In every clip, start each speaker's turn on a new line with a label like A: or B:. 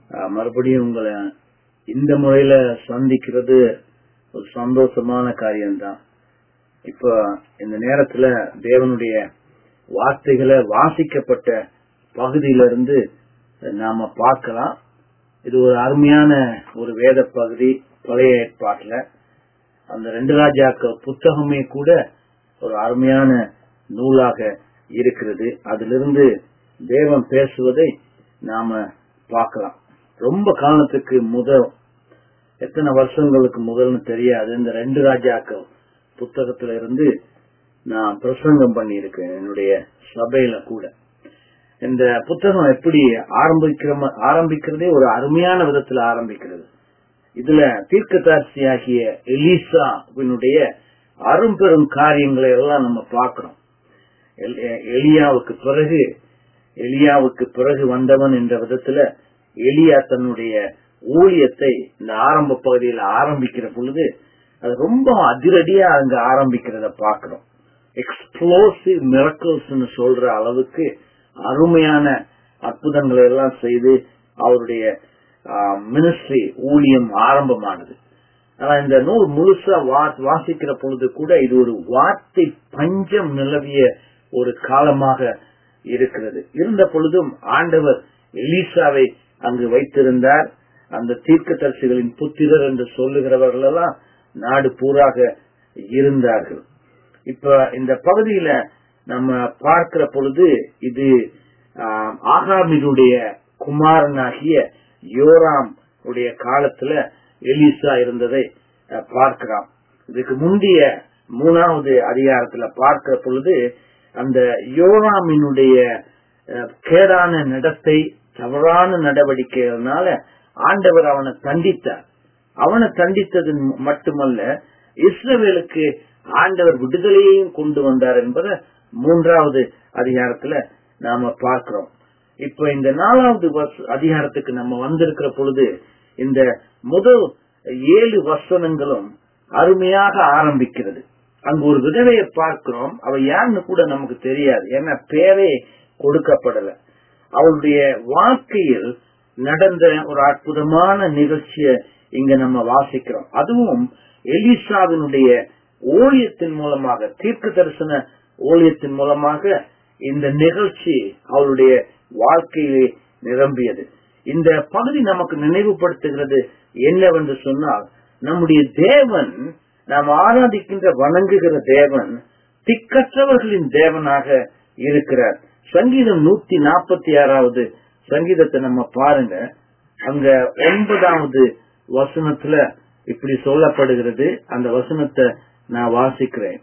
A: அஹ், மறுபடியும் உங்களை இந்த முறையில சந்திக்கிறது ஒரு சந்தோஷமான காரியம்தான் இப்ப இந்த நேரத்துல தேவனுடைய வார்த்தைகளை வாசிக்கப்பட்ட பகுதியிலிருந்து நாம பார்க்கலாம் இது ஒரு அருமையான ஒரு வேத பகுதி பழைய ஏற்பாட்டுல அந்த ரெண்டு ராஜாக்கள் புத்தகமே கூட ஒரு அருமையான நூலாக இருக்கிறது அதிலிருந்து தேவன் பேசுவதை நாம பார்க்கலாம் ரொம்ப காலத்துக்கு முதல் எத்தனை வருஷங்களுக்கு முதல்னு தெரியாது இந்த ரெண்டு ராஜாக்கள் புத்தகத்துல இருந்து நான் பிரசங்கம் பண்ணியிருக்கேன் என்னுடைய சபையில கூட இந்த புத்தகம் எப்படி ஆரம்பிக்கிற ஆரம்பிக்கிறதே ஒரு அருமையான விதத்துல ஆரம்பிக்கிறது இதுல தீர்க்கதரிசியாகிய எலிசாவினுடைய அரும்பெரும் காரியங்களை எல்லாம் நம்ம பார்க்கிறோம் எல்- எலியாவுக்கு பிறகு எலியாவுக்கு பிறகு வந்தவன் என்ற விதத்துல எலியா தன்னுடைய ஊழியத்தை இந்த ஆரம்ப பகுதியில் ஆரம்பிக்கிற பொழுது அது ரொம்ப அதிரடியா அங்க ஆரம்பிக்கிறத பார்க்கிறோம் எக்ஸ்ப்ளோசிவ் மிரக்கல்ஸ் சொல்ற அளவுக்கு அருமையான அற்புதங்களை எல்லாம் செய்து அவருடைய மினிஸ்ட்ரி ஊழியம் ஆரம்பமானது ஆனா இந்த நூல் முழுசா வா- வாசிக்கிற பொழுது கூட இது ஒரு வார்த்தை பஞ்சம் நிலவிய ஒரு காலமாக இருக்கிறது இருந்த பொழுதும் ஆண்டவர் எலிசாவை அங்கு வைத்திருந்தார் அந்த தீர்க்கதரிசிகளின் புத்திரர் என்று சொல்லுகிறவர்கள் எல்லாம் நாடு பூராக இருந்தார்கள் இப்ப இந்த பகுதியில நம்ம பார்க்கிற பொழுது இது ஆஹ், ஆகாமினுடைய குமாரனாகிய யோராம் உடைய காலத்துல எலிசா இருந்ததை அஹ், பார்க்கிறோம் இதுக்கு முந்தைய மூணாவது அதிகாரத்துல பார்க்கிற பொழுது அந்த யோராமினுடைய அஹ், கேடான நடத்தை தவறான நடவடிக்கைகள்னால ஆண்டவர் அவனை தண்டித்தார் அவனை தண்டித்தது மட்டுமல்ல இஸ்ரவேலுக்கு ஆண்டவர் விடுதலையையும் கொண்டு வந்தார் என்பதை மூன்றாவது அதிகாரத்துல நாம பார்க்கிறோம் இப்ப இந்த நாலாவது வச- அதிகாரத்துக்கு நம்ம வந்திருக்கிற பொழுது இந்த முதல் ஏழு வசனங்களும் அருமையாக ஆரம்பிக்கிறது அங்கு ஒரு விதவையை பார்க்கிறோம் அவ யாருன்னு கூட நமக்கு தெரியாது ஏன்னா பேரே கொடுக்கப்படல அவளுடைய வாழ்க்கையில் நடந்த ஒரு அற்புதமான நிகழ்ச்சியை இங்க நம்ம வாசிக்கிறோம் அதுவும் எலிசாவினுடைய ஊழியத்தின் மூலமாக தீர்க்க தரிசன ஊழியத்தின் மூலமாக இந்த நிகழ்ச்சி அவளுடைய வாழ்க்கையிலே நிரம்பியது இந்த பகுதி நமக்கு நினைவுபடுத்துகிறது என்னவென்று சொன்னால் நம்முடைய தேவன் நாம் ஆராதிக்கின்ற வணங்குகிற தேவன் திக்கற்றவர்களின் தேவனாக இருக்கிறார் சங்கீதம் நூத்தி நாற்பத்தி ஆறாவது சங்கீதத்தை நம்ம பாருங்க அங்க ஒன்பதாவது வசனத்துல இப்படி சொல்லப்படுகிறது அந்த வசனத்தை நான் வாசிக்கிறேன்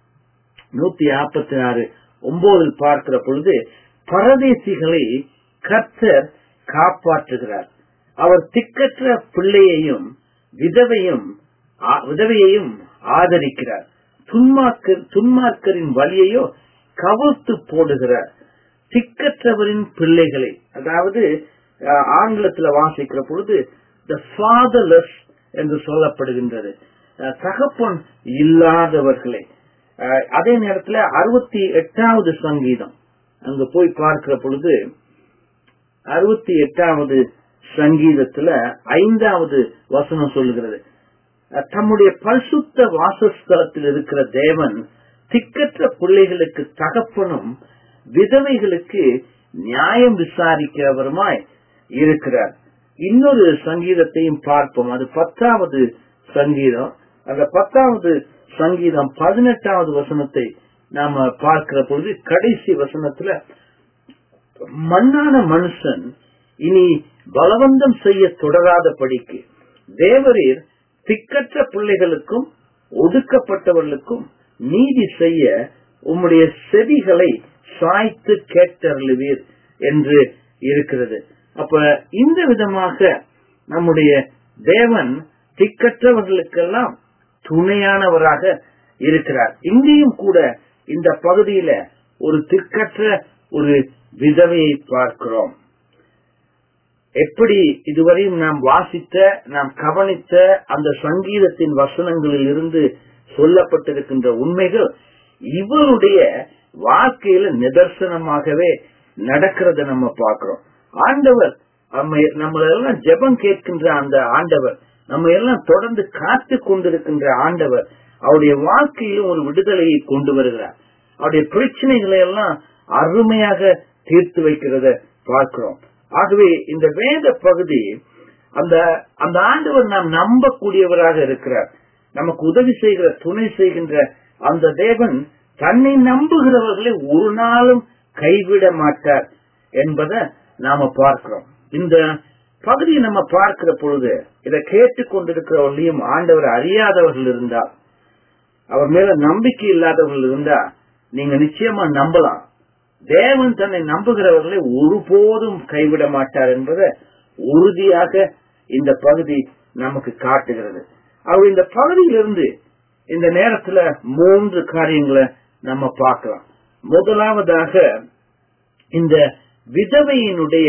A: நூத்தி நாற்பத்தி ஆறு ஒன்பதில் பார்க்கிற பொழுது பரதேசிகளை கர்த்தர் காப்பாற்றுகிறார் அவர் திக்கற்ற பிள்ளையையும் விதவையும் ஆ- விதவையையும் ஆதரிக்கிறார் துன்மார்க்கர் துன்மார்க்கரின் வழியையோ கவர்த்து போடுகிறார் திக்கற்றவரின் பிள்ளைகளை அதாவது அஹ், ஆங்கிலத்துல வாசிக்கிற பொழுது த ஃபாதர்லெஸ் என்று சொல்லப்படுகின்றது அஹ், தகப்பன் இல்லாதவர்களை அஹ், அதே நேரத்துல அறுபத்தி எட்டாவது சங்கீதம் அங்க போய் பார்க்கிற பொழுது அறுபத்தி எட்டாவது சங்கீதத்துல ஐந்தாவது வசனம் சொல்லுகிறது அஹ், தம்முடைய பரிசுத்த வாசஸ்தலத்தில் இருக்கிற தேவன் திக்கற்ற பிள்ளைகளுக்கு தகப்பனும் விதவைகளுக்கு நியாயம் விசாரிக்கிறவருமாய் இருக்கிறார் இன்னொரு சங்கீதத்தையும் பார்ப்போம் அது பத்தாவது சங்கீதம் அந்த பத்தாவது சங்கீதம் பதினெட்டாவது வசனத்தை நாம பார்க்கிற பொழுது கடைசி வசனத்துல மண்ணான மனுஷன் இனி பலவந்தம் செய்ய தொடராத படிக்கு தேவரீர் திக்கற்ற பிள்ளைகளுக்கும் ஒடுக்கப்பட்டவர்களுக்கும் நீதி செய்ய உம்முடைய செவிகளை சாய்த்து கேட்டருளுவீர் என்று இருக்கிறது அப்ப இந்த விதமாக நம்முடைய தேவன் திக்கற்றவர்களுக்கெல்லாம் துணையானவராக இருக்கிறார் இங்கேயும் கூட இந்த பகுதியில ஒரு திக்கற்ற ஒரு விதவையை பார்க்கிறோம் எப்படி இதுவரையும் நாம் வாசித்த நாம் கவனித்த அந்த சங்கீதத்தின் வசனங்களில் இருந்து சொல்லப்பட்டிருக்கின்ற உண்மைகள் இவருடைய வாழ்க்கையில நிதர்சனமாகவே நடக்கிறத நம்ம பார்க்கிறோம் ஆண்டவர் நம்ம நம்மள எல்லாம் ஜெபம் கேட்கின்ற அந்த ஆண்டவர் நம்ம எல்லாம் தொடர்ந்து காத்து கொண்டிருக்கின்ற ஆண்டவர் அவருடைய வாழ்க்கையிலும் ஒரு விடுதலையை கொண்டு வருகிறார் அவருடைய பிரச்சனைகளை எல்லாம் அருமையாக தீர்த்து வைக்கிறத பார்க்கிறோம் ஆகவே இந்த வேத பகுதி அந்த அந்த ஆண்டவர் நாம் நம்பக்கூடியவராக இருக்கிறார் நமக்கு உதவி செய்கிற துணை செய்கின்ற அந்த தேவன் தன்னை நம்புகிறவர்களை ஒரு நாளும் கைவிட மாட்டார் என்பதை நாம பார்க்கிறோம் இந்த பகுதியை நம்ம பார்க்கிற பொழுது இதை கேட்டுக்கொண்டிருக்கிறவர்களையும் ஆண்டவர் அறியாதவர்கள் இருந்தால் அவர் மேல நம்பிக்கை இல்லாதவர்கள் இருந்தா நீங்க நிச்சயமா நம்பலாம் தேவன் தன்னை நம்புகிறவர்களை ஒருபோதும் கைவிட மாட்டார் என்பதை உறுதியாக இந்த பகுதி நமக்கு காட்டுகிறது அவர் இந்த பகுதியிலிருந்து இந்த நேரத்துல மூன்று காரியங்களை நம்ம பார்க்கலாம் முதலாவதாக இந்த விதவையினுடைய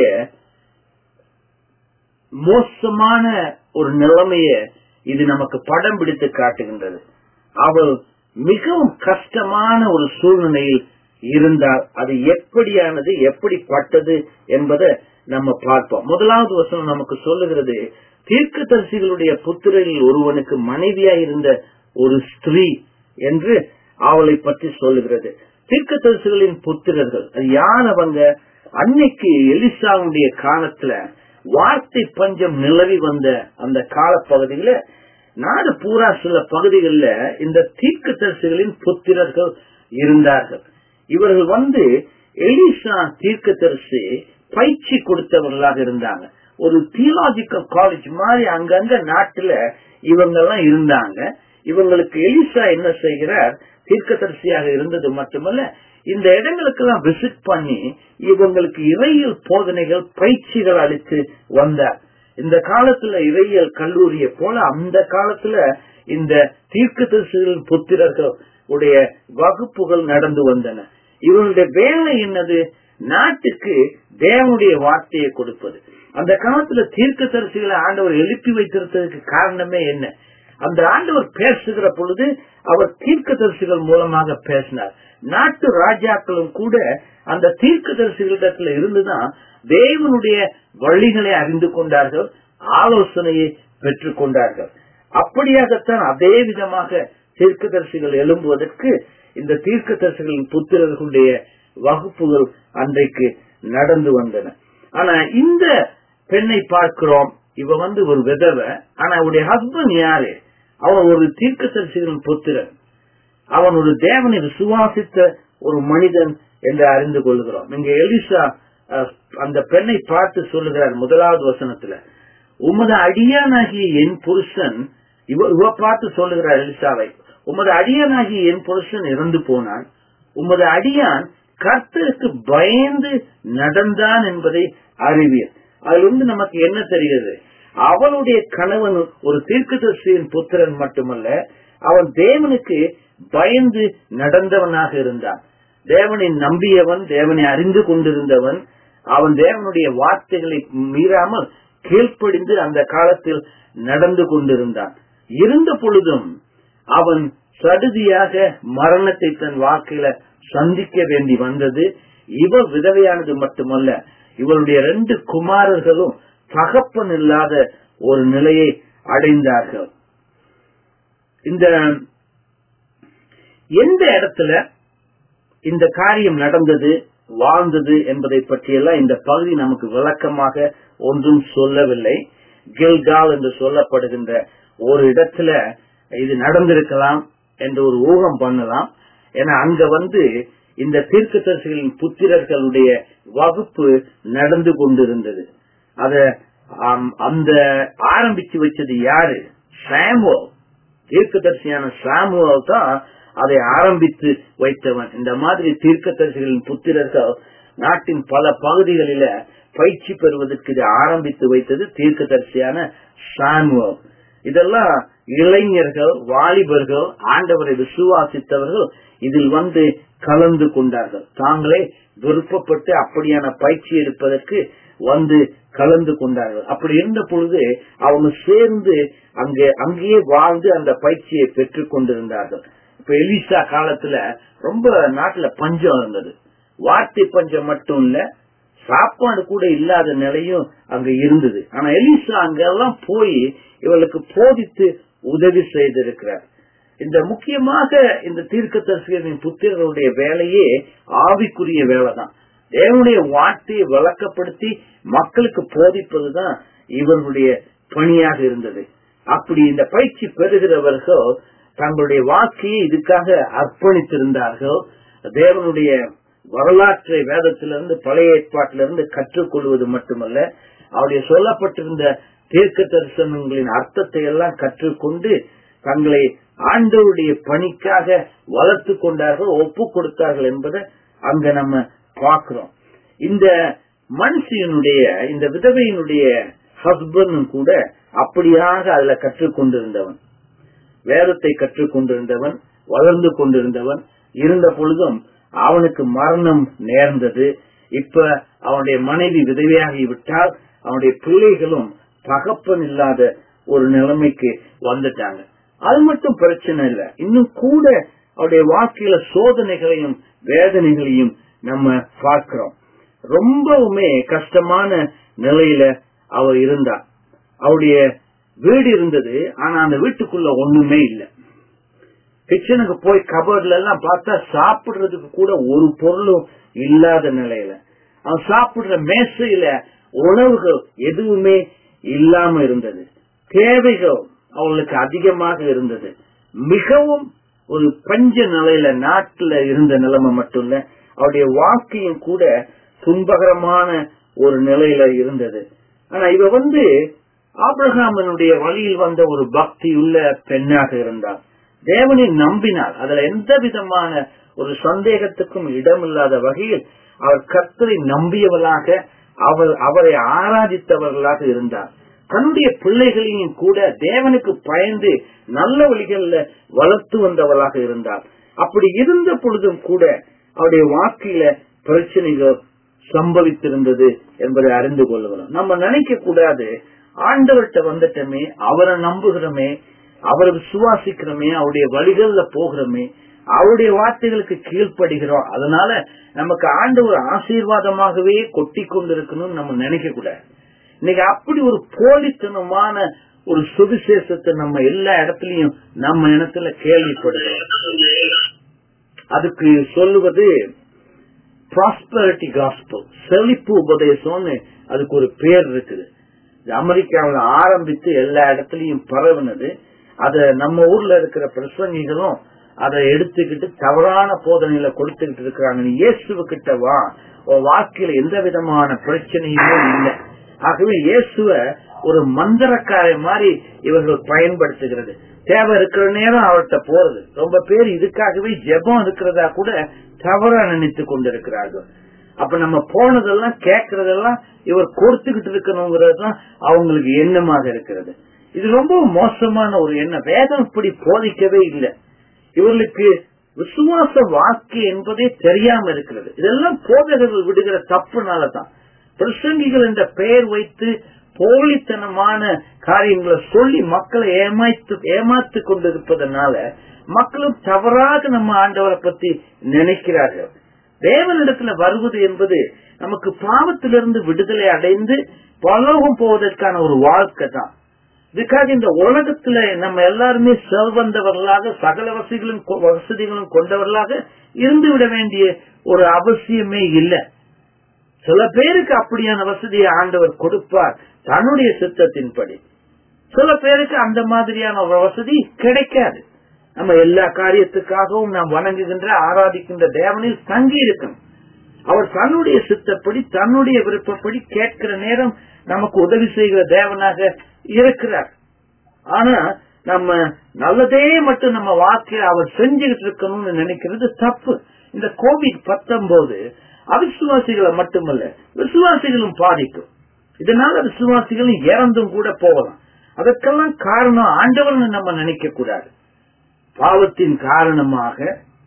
A: மோசமான ஒரு நிலைமைய இது நமக்கு படம் பிடித்து காட்டுகின்றது அவள் மிகவும் கஷ்டமான ஒரு சூழ்நிலையில் இருந்தால் அது எப்படியானது எப்படிப்பட்டது என்பதை நம்ம பார்ப்போம் முதலாவது வசனம் நமக்கு சொல்லுகிறது தீர்க்கதரிசிகளுடைய புத்திரரில் ஒருவனுக்கு மனைவியாய் இருந்த ஒரு ஸ்திரீ என்று அவளை பற்றி சொல்லுகிறது தீர்க்கதரிசிகளின் புத்திரர்கள் அது யார் அவங்க அன்னைக்கு எலிசாவுடைய காலத்துல வார்த்தை பஞ்சம் நிலவி வந்த அந்த காலப்பகுதியில நாடு பூரா சில பகுதிகளில் இந்த தீர்க்கதரிசிகளின் புத்திரர்கள் இருந்தார்கள் இவர்கள் வந்து எலிசா தீர்க்கதரிசி பயிற்சி கொடுத்தவர்களாக இருந்தாங்க ஒரு தியாலஜிக்கல் காலேஜ் மாதிரி அங்கங்க நாட்டுல இவங்க எல்லாம் இருந்தாங்க இவங்களுக்கு எலிசா என்ன செய்கிறார் தீர்க்கதரிசியாக இருந்தது மட்டுமல்ல இந்த இடங்களுக்கு எல்லாம் விசிட் பண்ணி இவங்களுக்கு இறையியல் போதனைகள் பயிற்சிகள் அளித்து வந்தார் இந்த காலத்துல இறையியல் கல்லூரியை போல அந்த காலத்துல இந்த தீர்க்கதரிசிகளின் புத்திரர்கள் உடைய வகுப்புகள் நடந்து வந்தன இவருடைய வேலை என்னது நாட்டுக்கு தேவனுடைய வார்த்தையை கொடுப்பது அந்த காலத்துல தீர்க்க தரிசிகளை ஆண்டவர் எழுப்பி வைத்திருந்ததுக்கு காரணமே என்ன அந்த ஆண்டவர் பேசுகிற பொழுது அவர் தீர்க்க தரிசிகள் மூலமாக பேசினார் நாட்டு ராஜாக்களும் கூட அந்த தீர்க்க தரிசிகளிடத்துல இருந்துதான் தேவனுடைய வழிகளை அறிந்து கொண்டார்கள் ஆலோசனையை பெற்றுக் கொண்டார்கள் அப்படியாகத்தான் அதே விதமாக தீர்க்கதரிசிகள் எழும்புவதற்கு இந்த தீர்க்கதரிசிகளின் புத்திரர்களுடைய வகுப்புகள் அன்றைக்கு நடந்து வந்தன ஆனா இந்த பெண்ணை பார்க்கிறோம் இவ வந்து ஒரு விதவை ஆனா அவருடைய ஹஸ்பண்ட் யாரு அவன் ஒரு தீர்க்கதரிசிகளின் புத்திரன் அவன் ஒரு தேவனை விசுவாசித்த ஒரு மனிதன் என்று அறிந்து கொள்கிறோம் இங்க எலிசா அந்த பெண்ணை பார்த்து சொல்லுகிறார் முதலாவது வசனத்துல உமது அடியானாகிய என் புருஷன் இவ இவ பார்த்து சொல்லுகிறார் எலிசாவை உமது அடியானாகிய என் புருஷன் இறந்து போனான் உமது அடியான் கர்த்தருக்கு பயந்து நடந்தான் என்பதை அறிவியல் அதுல இருந்து நமக்கு என்ன தெரிகிறது அவனுடைய கணவன் ஒரு தீர்க்கதரிசியின் புத்திரன் மட்டுமல்ல அவன் தேவனுக்கு பயந்து நடந்தவனாக இருந்தான் தேவனை நம்பியவன் தேவனை அறிந்து கொண்டிருந்தவன் அவன் தேவனுடைய வார்த்தைகளை மீறாமல் கீழ்ப்படிந்து அந்த காலத்தில் நடந்து கொண்டிருந்தான் இருந்த பொழுதும் அவன் சடுதியாக மரணத்தை தன் வாழ்க்கையில சந்திக்க வேண்டி வந்தது இவ விதவையானது மட்டுமல்ல இவருடைய ரெண்டு குமாரர்களும் தகப்பன் இல்லாத ஒரு நிலையை அடைந்தார்கள் இந்த எந்த இடத்துல இந்த காரியம் நடந்தது வாழ்ந்தது என்பதை பற்றியெல்லாம் இந்த பகுதி நமக்கு விளக்கமாக ஒன்றும் சொல்லவில்லை கில்கால் என்று சொல்லப்படுகின்ற ஒரு இடத்துல இது நடந்திருக்கலாம் என்று ஒரு ஊகம் பண்ணலாம் ஏன்னா அங்க வந்து இந்த தீர்க்கதரிசிகளின் புத்திரர்களுடைய வகுப்பு நடந்து கொண்டிருந்தது அத அந்த ஆரம்பிச்சு வச்சது யாரு சாமுவல் தீர்க்கதரிசியான சாமுவல் தான் அதை ஆரம்பித்து வைத்தவன் இந்த மாதிரி தீர்க்கதரிசிகளின் புத்திரர்கள் நாட்டின் பல பகுதிகளில பயிற்சி பெறுவதற்கு இதை ஆரம்பித்து வைத்தது தீர்க்கதரிசியான சாமுவல் இதெல்லாம் இளைஞர்கள் வாலிபர்கள் ஆண்டவரை விசுவாசித்தவர்கள் இதில் வந்து கலந்து கொண்டார்கள் தாங்களே விருப்பப்பட்டு அப்படியான பயிற்சி எடுப்பதற்கு வந்து கலந்து கொண்டார்கள் அப்படி இருந்த பொழுது அவங்க சேர்ந்து அங்கே அங்கேயே வாழ்ந்து அந்த பயிற்சியை பெற்றுக் கொண்டிருந்தார்கள் இப்ப எலிசா காலத்துல ரொம்ப நாட்டுல பஞ்சம் இருந்தது வார்த்தை பஞ்சம் மட்டும் இல்ல சாப்பாடு கூட இல்லாத நிலையும் அங்க இருந்தது ஆனா எலிசா அங்கெல்லாம் போய் இவளுக்கு போதித்து உதவி செய்திருக்கிறார் இந்த முக்கியமாக இந்த தீர்க்கதரிசிகளின் புத்திரருடைய வேலையே ஆவிக்குரிய வேலை தான் தேவனுடைய வார்த்தையை விளக்கப்படுத்தி மக்களுக்கு போதிப்பதுதான் இவர்களுடைய பணியாக இருந்தது அப்படி இந்த பயிற்சி பெறுகிறவர்கள் தங்களுடைய வாழ்க்கையை இதுக்காக அர்ப்பணித்திருந்தார்கள் தேவனுடைய வரலாற்றை வேதத்திலிருந்து பழைய ஏற்பாட்டிலிருந்து கற்றுக்கொள்வது மட்டுமல்ல அவருடைய சொல்லப்பட்டிருந்த தீர்க்க தரிசனங்களின் அர்த்தத்தை எல்லாம் கற்றுக்கொண்டு தங்களை ஆண்டவருடைய பணிக்காக வளர்த்து கொண்டார்கள் ஒப்பு கொடுத்தார்கள் என்பதை அங்க நம்ம பார்க்கிறோம் இந்த மனுஷனுடைய இந்த விதவையினுடைய ஹஸ்பண்டும் கூட அப்படியாக அதுல கற்றுக்கொண்டிருந்தவன் வேதத்தை கற்றுக்கொண்டிருந்தவன் வளர்ந்து கொண்டிருந்தவன் இருந்த பொழுதும் அவனுக்கு மரணம் நேர்ந்தது இப்ப அவனுடைய மனைவி விதவையாகி விட்டால் அவனுடைய பிள்ளைகளும் தகப்பன் இல்லாத ஒரு நிலைமைக்கு வந்துட்டாங்க அது மட்டும் பிரச்சனை இல்ல இன்னும் கூட அவருடைய வாழ்க்கையில சோதனைகளையும் வேதனைகளையும் நம்ம பார்க்கிறோம் ரொம்பவுமே கஷ்டமான நிலையில அவர் இருந்தார் அவருடைய வீடு இருந்தது ஆனா அந்த வீட்டுக்குள்ள ஒண்ணுமே இல்லை கிச்சனுக்கு போய் கபர்ல எல்லாம் பார்த்தா சாப்பிடுறதுக்கு கூட ஒரு பொருளும் இல்லாத நிலையில அவன் சாப்பிடுற மேசையில உணவுகள் எதுவுமே இல்லாம இருந்தது தேவைகள் அவளுக்கு அதிகமாக இருந்தது மிகவும் ஒரு பஞ்ச நிலையில நாட்டுல இருந்த நிலைமை மட்டும் இல்ல அவருடைய வாழ்க்கையும் கூட துன்பகரமான ஒரு நிலையில இருந்தது ஆனா இவ வந்து ஆபிரகாமனுடைய வழியில் வந்த ஒரு பக்தியுள்ள பெண்ணாக இருந்தார் தேவனை நம்பினார் அதுல எந்த விதமான ஒரு சந்தேகத்துக்கும் இடமில்லாத வகையில் அவர் கர்த்தரை நம்பியவளாக அவர் அவரை ஆராதித்தவர்களாக இருந்தார் தன்னுடைய பிள்ளைகளையும் கூட தேவனுக்கு பயந்து நல்ல வழிகளில் வளர்த்து வந்தவளாக இருந்தார் அப்படி இருந்த பொழுதும் கூட அவருடைய வாழ்க்கையில பிரச்சனைகள் சம்பவித்திருந்தது என்பதை அறிந்து கொள்ளுகிறோம் நம்ம நினைக்க கூடாது ஆண்டவர்கிட்ட வந்துட்டோமே அவரை நம்புகிறோமே அவரை விசுவாசிக்கிறோமே அவருடைய வழிகள்ல போகிறோமே அவருடைய வார்த்தைகளுக்கு கீழ்ப்படுகிறோம் அதனால நமக்கு ஆண்டவர் ஆசீர்வாதமாகவே கொட்டி கொண்டிருக்கணும்னு நம்ம நினைக்க கூடாது இன்னைக்கு அப்படி ஒரு போலித்தனமான ஒரு சுவிசேஷத்தை நம்ம எல்லா இடத்துலயும் நம்ம இனத்துல கேள்விப்படுகிறோம் அதுக்கு சொல்லுவது ப்ராஸ்பரிட்டி காஸ்பல் செழிப்பு உபதேசம்னு அதுக்கு ஒரு பேர் இருக்குது அமெரிக்காவில் ஆரம்பித்து எல்லா இடத்துலயும் பரவுனது அத நம்ம ஊர்ல இருக்கிற பிரசங்கிகளும் அதை எடுத்துக்கிட்டு தவறான போதனையில கொடுத்துக்கிட்டு இருக்கிறாங்க நீ இயேசுவ கிட்ட வா உன் வாழ்க்கையில எந்த விதமான பிரச்சனையுமே இல்லை ஆகவே இயேசுவ ஒரு மந்திரக்காரை மாதிரி இவர்கள் பயன்படுத்துகிறது தேவை இருக்கிற நேரம் அவர்கிட்ட போறது ரொம்ப பேர் இதுக்காகவே ஜெபம் இருக்கிறதா கூட தவறா நினைத்து கொண்டிருக்கிறார்கள் அப்ப நம்ம போனதெல்லாம் கேட்கறதெல்லாம் இவர் கொடுத்துக்கிட்டு இருக்கணுங்கிறது தான் அவங்களுக்கு எண்ணமாக இருக்கிறது இது ரொம்ப மோசமான ஒரு எண்ணம் வேதம் இப்படி போதிக்கவே இல்லை இவர்களுக்கு விசுவாச வாக்கு என்பதே தெரியாம இருக்கிறது இதெல்லாம் போதகர்கள் விடுகிற தப்புனாலதான் பிரசங்கிகள் என்ற பெயர் வைத்து போலித்தனமான காரியங்களை சொல்லி மக்களை ஏமாத்து ஏமாத்து கொண்டிருப்பதனால மக்களும் தவறாக நம்ம ஆண்டவரை பத்தி நினைக்கிறார்கள் தேவனிடத்துல வருவது என்பது நமக்கு பாவத்திலிருந்து விடுதலை அடைந்து பலவும் போவதற்கான ஒரு வாழ்க்கை தான் இதுக்காக இந்த உலகத்துல நம்ம எல்லாருமே செல்வந்தவர்களாக சகல வசதிகளும் வசதிகளும் கொண்டவர்களாக இருந்து விட வேண்டிய ஒரு அவசியமே இல்லை சில பேருக்கு அப்படியான வசதியை ஆண்டவர் கொடுப்பார் தன்னுடைய சித்தத்தின்படி சில பேருக்கு அந்த மாதிரியான ஒரு வசதி கிடைக்காது நம்ம எல்லா காரியத்துக்காகவும் நாம் வணங்குகின்ற ஆராதிக்கின்ற தேவனில் தங்கி இருக்கணும் அவர் தன்னுடைய சித்தப்படி தன்னுடைய விருப்பப்படி கேட்கிற நேரம் நமக்கு உதவி செய்கிற தேவனாக இருக்கிறார் ஆனா நம்ம நல்லதே மட்டும் நம்ம வாழ்க்கையில அவர் செஞ்சுக்கிட்டு இருக்கணும்னு நினைக்கிறது தப்பு இந்த கோவிட் பத்தொன்பது அவிசுவாசிகளை மட்டுமல்ல விசுவாசிகளும் பாதிக்கும் இதனால விசுவாசிகளும் இறந்தும் கூட போகலாம் அதற்கெல்லாம் காரணம் ஆண்டவர்னு நம்ம நினைக்க கூடாது பாவத்தின் காரணமாக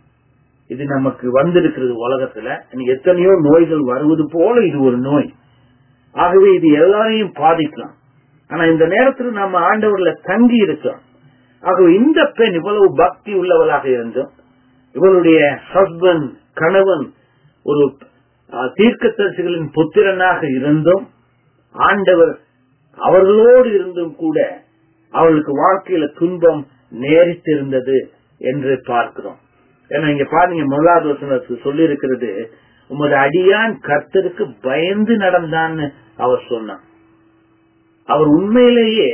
A: இது நமக்கு வந்திருக்கிறது உலகத்துல எத்தனையோ நோய்கள் வருவது போல இது ஒரு நோய் ஆகவே இது எல்லாரையும் பாதிக்கலாம் ஆனா இந்த நேரத்துல நம்ம ஆண்டவர்ல தங்கி இருக்கோம் ஆகவே இந்த பெண் இவ்வளவு பக்தி உள்ளவளாக இருந்தும் இவளுடைய ஹஸ்பண்ட் கணவன் ஒரு தீர்க்கதரிசிகளின் புத்திரனாக இருந்தும் ஆண்டவர் அவர்களோடு இருந்தும் கூட அவர்களுக்கு வாழ்க்கையில துன்பம் நேரிட்டிருந்தது என்று பார்க்கிறோம் ஏன்னா இங்க பாருங்க முதலாவது வசனத்துக்கு சொல்லி இருக்கிறது உமது அடியான் கர்த்தருக்கு பயந்து நடந்தான்னு அவர் சொன்னான் அவர் உண்மையிலேயே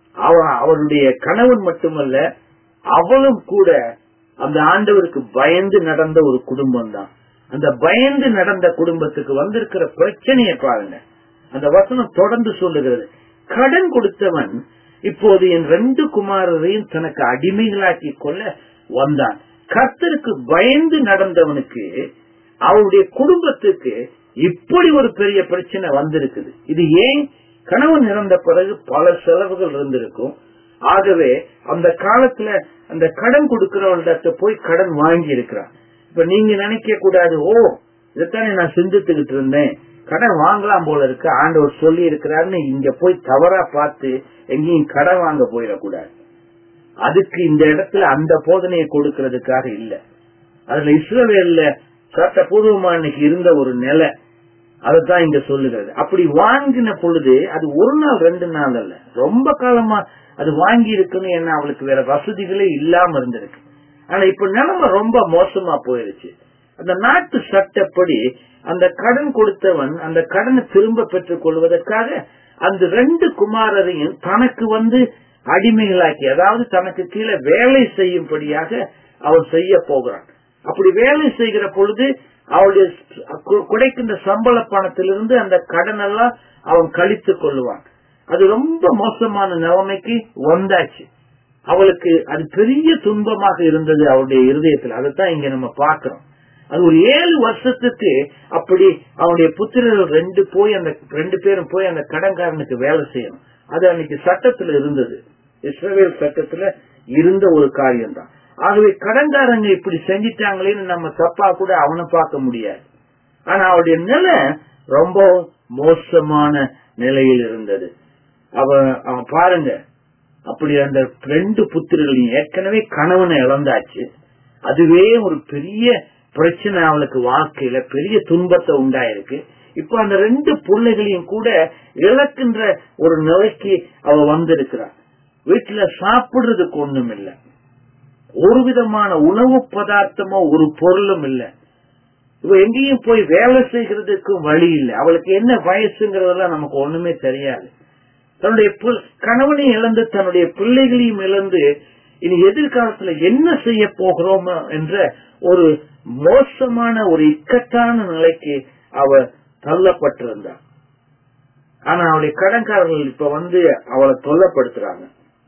A: அவருடைய கணவன் மட்டுமல்ல அவளும் கூட அந்த ஆண்டவருக்கு பயந்து நடந்த ஒரு குடும்பம் தான் அந்த பயந்து நடந்த குடும்பத்துக்கு வந்திருக்கிற பிரச்சனையை பாருங்க அந்த வசனம் தொடர்ந்து சொல்லுகிறது கடன் கொடுத்தவன் இப்போது என் ரெண்டு குமாரரையும் தனக்கு அடிமைகளாக்கி கொள்ள வந்தான் கர்த்தருக்கு பயந்து நடந்தவனுக்கு அவருடைய குடும்பத்துக்கு இப்படி ஒரு பெரிய பிரச்சனை வந்திருக்குது இது ஏன் கணவன் இறந்த பிறகு பல செலவுகள் இருந்திருக்கும் ஆகவே அந்த காலத்துல அந்த கடன் கொடுக்கிறவர்கிட்ட போய் கடன் வாங்கி இருக்கிறான் இப்ப நீங்க நினைக்க கூடாது ஓ இதைத்தானே நான் சிந்தித்துக்கிட்டு இருந்தேன் கடன் வாங்கலாம் போல இருக்கு ஆண்டவர் சொல்லி இருக்கிறாருன்னு இங்க போய் தவறா பார்த்து எங்கேயும் கடன் வாங்க போயிடக்கூடாது அதுக்கு இந்த இடத்துல அந்த போதனையை கொடுக்கறதுக்காக இல்ல அதுல இஸ்ரவேல்ல சட்டபூர்வமா இன்னைக்கு இருந்த ஒரு நிலை அதுதான் இங்க சொல்லுகிறது அப்படி வாங்கின பொழுது அது ஒரு நாள் ரெண்டு நாள் அல்ல ரொம்ப காலமா அது வாங்கி இருக்குன்னு என்ன அவளுக்கு வேற வசதிகளே இல்லாம இருந்திருக்கு ஆனா இப்ப நிலைமை ரொம்ப மோசமா போயிருச்சு அந்த நாட்டு சட்டப்படி அந்த கடன் கொடுத்தவன் அந்த கடனை திரும்ப பெற்றுக் கொள்வதற்காக அந்த ரெண்டு குமாரரையும் தனக்கு வந்து அடிமைகளாக்கி அதாவது தனக்கு கீழே வேலை செய்யும்படியாக அவன் செய்ய போகிறான் அப்படி வேலை செய்கிற பொழுது அவளுடைய குடைக்கின்ற சம்பள பணத்திலிருந்து அந்த கடன் எல்லாம் அவன் கழித்து கொள்ளுவான் அது ரொம்ப மோசமான நிலைமைக்கு வந்தாச்சு அவளுக்கு அது பெரிய துன்பமாக இருந்தது அவளுடைய இருதயத்தில் அதைத்தான் இங்க நம்ம பாக்குறோம் அது ஒரு ஏழு வருஷத்துக்கு அப்படி அவனுடைய புத்திரர்கள் ரெண்டு போய் அந்த ரெண்டு பேரும் போய் அந்த கடன்காரனுக்கு வேலை செய்யணும் அது அன்னைக்கு சட்டத்துல இருந்தது இஸ்ரேல் சட்டத்துல இருந்த ஒரு காரியம் தான் ஆகவே கடன்காரங்க இப்படி செஞ்சிட்டாங்களேன்னு நம்ம தப்பா கூட அவனை பார்க்க முடியாது ஆனா அவருடைய நிலை ரொம்ப மோசமான நிலையில் இருந்தது அவன் அவன் பாருங்க அப்படி அந்த ரெண்டு புத்திரர்களையும் ஏற்கனவே கணவனை இழந்தாச்சு அதுவே ஒரு பெரிய பிரச்சனை அவளுக்கு வாழ்க்கையில பெரிய துன்பத்தை உண்டாயிருக்கு இப்ப அந்த ரெண்டு பிள்ளைகளையும் கூட இழக்கின்ற ஒரு நிலைக்கு அவ வந்திருக்கிறார் வீட்டுல சாப்பிடுறதுக்கு ஒண்ணும் இல்லை ஒரு விதமான உணவு பதார்த்தமோ ஒரு பொருளும் இல்ல இவ எங்கேயும் போய் வேலை செய்கிறதுக்கு வழி இல்லை அவளுக்கு என்ன வயசுங்கிறதெல்லாம் நமக்கு ஒண்ணுமே தெரியாது தன்னுடைய கணவனை இழந்து தன்னுடைய பிள்ளைகளையும் இழந்து இனி எதிர்காலத்துல என்ன செய்ய போகிறோம் என்ற ஒரு மோசமான ஒரு இக்கட்டான நிலைக்கு அவ தள்ளப்பட்டிருந்தார் ஆனா அவளுடைய கடன்காரர்கள் இப்ப வந்து அவளை தொல்லப்படுத்துறாங்க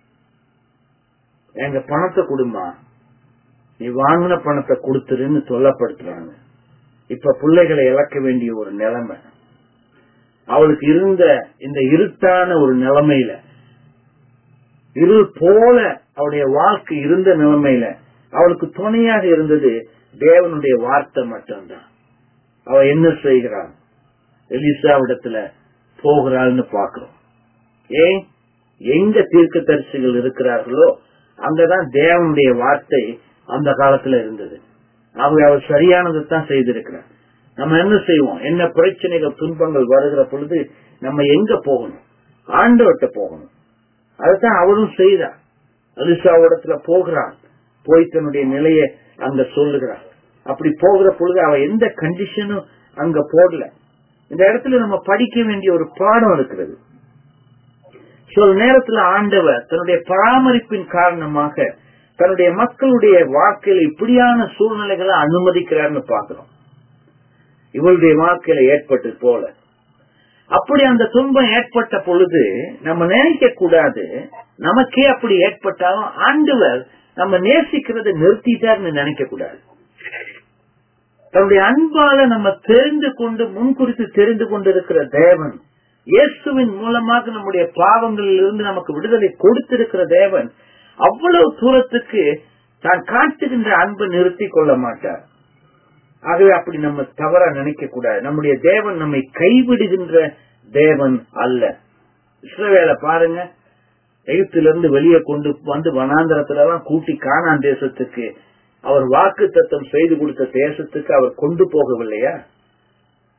A: எங்க பணத்தை கொடுமா நீ வாங்கின பணத்தை கொடுத்துருன்னு தொல்லப்படுத்துறாங்க இப்ப பிள்ளைகளை இழக்க வேண்டிய ஒரு நிலைமை அவளுக்கு இருந்த இந்த இருட்டான ஒரு நிலைமையில இருள் போல அவளுடைய வாழ்க்கை இருந்த நிலைமையில அவளுக்கு துணையாக இருந்தது தேவனுடைய வார்த்தை மட்டும்தான் அவ என்ன செய்கிறாள் எலிசாவிடத்துல போகிறாள்னு பாக்குறோம் ஏன் எங்க தீர்க்க தரிசிகள் இருக்கிறார்களோ அங்கதான் தேவனுடைய வார்த்தை அந்த காலத்துல இருந்தது அவங்க அவர் சரியானதை தான் செய்திருக்கிறார் நம்ம என்ன செய்வோம் என்ன பிரச்சனைகள் துன்பங்கள் வருகிற பொழுது நம்ம எங்க போகணும் ஆண்டவர்கிட்ட போகணும் அதுதான் அவரும் செய்தார் அலிசாவிடத்துல போகிறான் போய் தன்னுடைய நிலையை அங்க சொல்லுகிறான் அப்படி போகிற பொழுது அவ எந்த கண்டிஷனும் அங்க போடல இந்த இடத்துல நம்ம படிக்க வேண்டிய ஒரு பாடம் இருக்கிறது சில நேரத்துல ஆண்டவர் தன்னுடைய பராமரிப்பின் காரணமாக தன்னுடைய மக்களுடைய வாழ்க்கையில இப்படியான சூழ்நிலைகளை அனுமதிக்கிறார்னு பாக்குறோம் இவளுடைய வாழ்க்கையில ஏற்பட்டது போல அப்படி அந்த துன்பம் ஏற்பட்ட பொழுது நம்ம நினைக்க கூடாது நமக்கே அப்படி ஏற்பட்டாலும் ஆண்டவர் நம்ம நேசிக்கிறத நிறுத்திட்டார்னு நினைக்க கூடாது தன்னுடைய அன்பால நம்ம தெரிந்து கொண்டு முன்குறித்து தெரிந்து கொண்டிருக்கிற தேவன் இயேசுவின் மூலமாக நம்முடைய பாவங்களில் இருந்து நமக்கு விடுதலை கொடுத்திருக்கிற தேவன் அவ்வளவு தூரத்துக்கு தான் காட்டுகின்ற அன்பை நிறுத்தி கொள்ள மாட்டார் ஆகவே அப்படி நம்ம தவறா நினைக்க கூடாது நம்முடைய தேவன் நம்மை கைவிடுகின்ற தேவன் அல்ல இஸ்ரவேல பாருங்க எகிப்திலிருந்து வெளியே கொண்டு வந்து வனாந்திரத்துல எல்லாம் கூட்டி காணான் தேசத்துக்கு அவர் வாக்கு தத்தம் செய்து கொடுத்த தேசத்துக்கு அவர் கொண்டு போகவில்லையா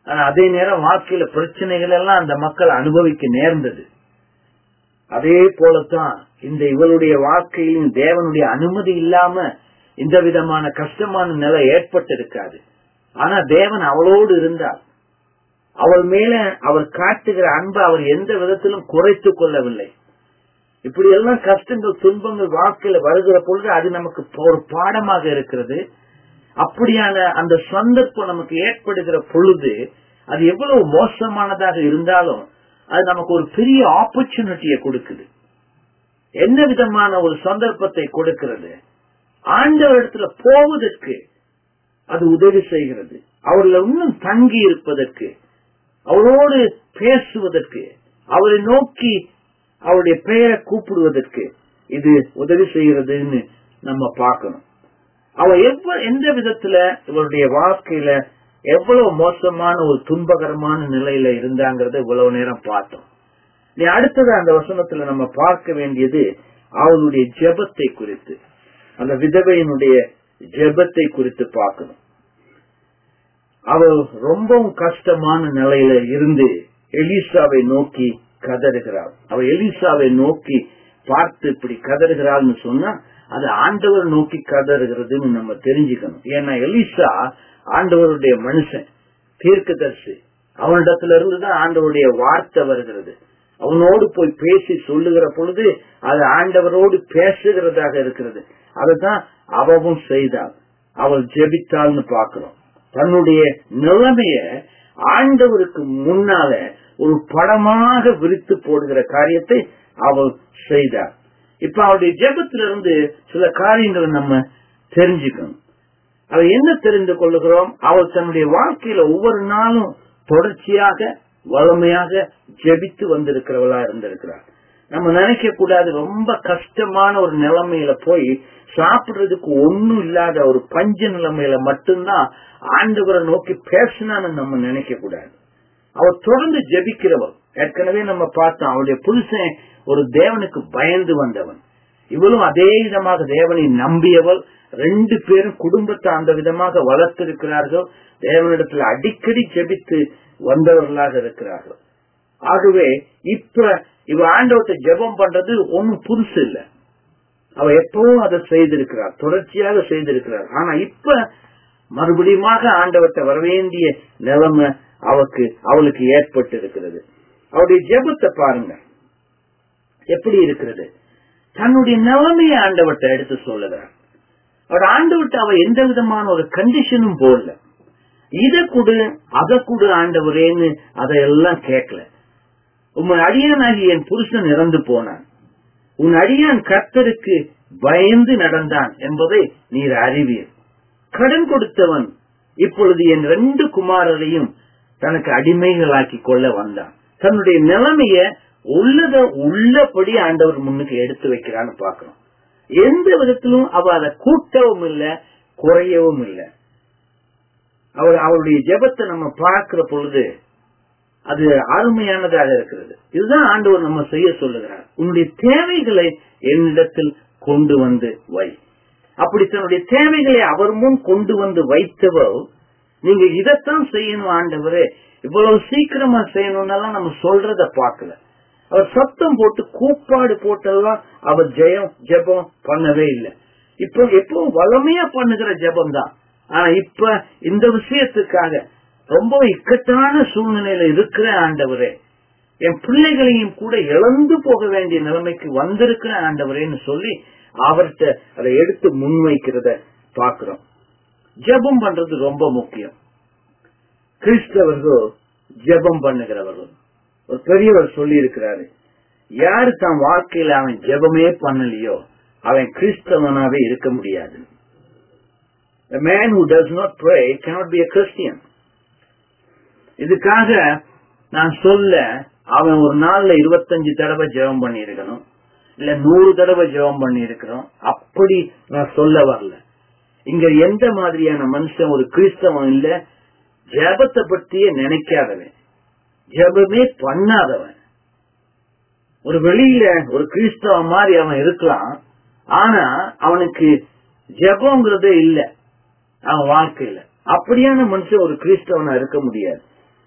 A: ஆனா அதே நேரம் வாழ்க்கையில பிரச்சனைகள் எல்லாம் அந்த மக்கள் அனுபவிக்க நேர்ந்தது அதே போலத்தான் இந்த இவருடைய வாழ்க்கையிலும் தேவனுடைய அனுமதி இல்லாம இந்த விதமான கஷ்டமான நிலை ஏற்பட்டிருக்காது ஆனா தேவன் அவளோடு இருந்தார் அவள் மேல அவர் காட்டுகிற அன்பை அவர் எந்த விதத்திலும் குறைத்துக் கொள்ளவில்லை இப்படி எல்லாம் கஷ்டங்கள் துன்பங்கள் வாழ்க்கையில வருகிற பொழுது அது நமக்கு ஒரு பாடமாக இருக்கிறது அப்படியான அந்த சந்தர்ப்பம் நமக்கு ஏற்படுகிற பொழுது அது எவ்வளவு மோசமானதாக இருந்தாலும் அது நமக்கு ஒரு பெரிய ஆப்பர்ச்சுனிட்டியை கொடுக்குது என்ன விதமான ஒரு சந்தர்ப்பத்தை கொடுக்கிறது ஆண்டவரிடத்துல போவதற்கு அது உதவி செய்கிறது அவர்கள் இன்னும் தங்கி இருப்பதற்கு அவரோடு பேசுவதற்கு அவரை நோக்கி அவருடைய பெயரை கூப்பிடுவதற்கு இது உதவி செய்கிறதுன்னு நம்ம பார்க்கணும் அவ எவ்வ எந்த விதத்துல இவருடைய வாழ்க்கையில எவ்வளவு மோசமான ஒரு துன்பகரமான நிலையில இருந்தாங்கிறத இவ்வளவு நேரம் பார்த்தோம் நீ அடுத்தது அந்த வசனத்துல நம்ம பார்க்க வேண்டியது அவளுடைய ஜெபத்தை குறித்து அந்த விதவையினுடைய ஜெபத்தை குறித்து பார்க்கணும் அவள் ரொம்பவும் கஷ்டமான நிலையில இருந்து எலிசாவை நோக்கி கதறுகிறாள் அவ எலிசாவை நோக்கி பார்த்து இப்படி கதறுகிறாள்னு சொன்னா அது ஆண்டவர் நோக்கி கதறுகிறதுன்னு நம்ம தெரிஞ்சுக்கணும் ஏன்னா எலிசா ஆண்டவருடைய மனுஷன் தீர்க்கதரிசி அவனிடத்துல இருந்துதான் ஆண்டவருடைய வார்த்தை வருகிறது அவனோடு போய் பேசி சொல்லுகிற பொழுது அது ஆண்டவரோடு பேசுகிறதாக இருக்கிறது அதுதான் அவவும் செய்தாள் அவள் ஜெபித்தாள்னு பாக்குறோம் தன்னுடைய நிலைமைய ஆண்டவருக்கு முன்னால ஒரு படமாக விரித்து போடுகிற காரியத்தை அவள் செய்தார் இப்ப அவருடைய ஜெபத்திலிருந்து சில காரியங்களை நம்ம தெரிஞ்சுக்கணும் அதை என்ன தெரிந்து கொள்ளுகிறோம் அவள் தன்னுடைய வாழ்க்கையில ஒவ்வொரு நாளும் தொடர்ச்சியாக வளமையாக ஜெபித்து வந்திருக்கிறவளா இருந்திருக்கிறார் நம்ம நினைக்க கூடாது ரொம்ப கஷ்டமான ஒரு நிலைமையில போய் சாப்பிடுறதுக்கு ஒண்ணும் இல்லாத ஒரு பஞ்ச நிலைமையில மட்டும்தான் ஆண்டவரை நோக்கி பேசினான்னு நம்ம நினைக்க கூடாது அவர் தொடர்ந்து ஜெபிக்கிறவள் ஏற்கனவே நம்ம பார்த்தோம் அவருடைய புருஷன் ஒரு தேவனுக்கு பயந்து வந்தவன் இவளும் அதே விதமாக தேவனை நம்பியவள் ரெண்டு பேரும் குடும்பத்தை அந்த விதமாக வளர்த்திருக்கிறார்கள் தேவனிடத்துல அடிக்கடி ஜெபித்து வந்தவர்களாக இருக்கிறார்கள் ஆகவே இப்ப இவ ஆண்டவத்தை ஜெபம் பண்றது ஒன்னும் புதுசு இல்ல அவ எப்பவும் அதை செய்திருக்கிறார் தொடர்ச்சியாக செய்திருக்கிறார் ஆனா இப்ப மறுபடியும் ஆண்டவத்தை வரவேண்டிய நிலைமை அவருக்கு அவளுக்கு ஏற்பட்டு இருக்கிறது அவருடைய ஜெபத்தை பாருங்க எப்படி இருக்கிறது தன்னுடைய நிலைமையை ஆண்டவத்தை எடுத்து சொல்லுகிறார் அவர் ஆண்டவர்கிட்ட அவ எந்த விதமான ஒரு கண்டிஷனும் போடல இத கொடு அதை கொடு ஆண்டவரேன்னு அதையெல்லாம் கேட்கல உன் அடியானாகி என் புருஷன் இறந்து போனான் உன் அடியான் கர்த்தருக்கு பயந்து நடந்தான் என்பதை நீர் அறிவீர் கடன் கொடுத்தவன் இப்பொழுது என் ரெண்டு குமாரரையும் தனக்கு அடிமைகளாக்கி கொள்ள வந்தான் தன்னுடைய நிலைமைய உள்ளத உள்ளபடி ஆண்டவர் முன்னுக்கு எடுத்து வைக்கிறான்னு பாக்கிறோம் எந்த விதத்திலும் அவ அதை கூட்டவும் இல்லை குறையவும் இல்லை அவர் அவருடைய ஜெபத்தை நம்ம பார்க்கிற பொழுது அது அருமையானதாக இருக்கிறது இதுதான் ஆண்டவர் நம்ம செய்ய சொல்லுகிறார் உன்னுடைய தேவைகளை என்னிடத்தில் கொண்டு வந்து வை அப்படி தன்னுடைய தேவைகளை அவர் முன் கொண்டு வந்து வைத்தவர் நீங்க இதைத்தான் செய்யணும் ஆண்டவரே இவ்வளவு சீக்கிரமா செய்யணும்னாலாம் நம்ம சொல்றத பார்க்கல அவர் சத்தம் போட்டு கூப்பாடு போட்டெல்லாம் அவர் ஜெயம் ஜெபம் பண்ணவே இல்லை இப்போ எப்பவும் வளமையா பண்ணுகிற ஜெபம் தான் ஆனா இப்ப இந்த விஷயத்துக்காக ரொம்ப இக்கட்டான சூழ்நிலையில இருக்கிற ஆண்டவரே என் பிள்ளைகளையும் கூட இழந்து போக வேண்டிய நிலைமைக்கு வந்திருக்கிற ஆண்டவரேன்னு சொல்லி அவர்கிட்ட அதை எடுத்து முன்வைக்கிறத பாக்குறோம் ஜெபம் பண்றது ரொம்ப முக்கியம் கிறிஸ்தவர்கள் ஜெபம் பண்ணுகிறவர்கள் ஒரு பெரியவர் சொல்லி இருக்கிறாரு யாரு தன் வாழ்க்கையில அவன் ஜெபமே பண்ணலையோ அவன் கிறிஸ்தவனாவே இருக்க முடியாது A man who does not pray cannot be a Christian. இதுக்காக நான் சொல்ல அவன் ஒரு நாள்ல இருபத்தஞ்சு தடவை ஜெபம் பண்ணி இருக்கணும் இல்ல நூறு தடவை ஜெபம் பண்ணி இருக்கிறோம் அப்படி நான் சொல்ல வரல இங்க எந்த மாதிரியான மனுஷன் ஒரு கிறிஸ்தவன் இல்ல ஜெபத்தை பற்றியே நினைக்காதவன் ஜெபமே பண்ணாதவன் ஒரு வெளியில ஒரு கிறிஸ்தவன் மாதிரி அவன் இருக்கலாம் ஆனா அவனுக்கு ஜெபங்கிறதே இல்ல அவன் வாழ்க்கையில அப்படியான மனுஷன் ஒரு கிறிஸ்தவனா இருக்க முடியாது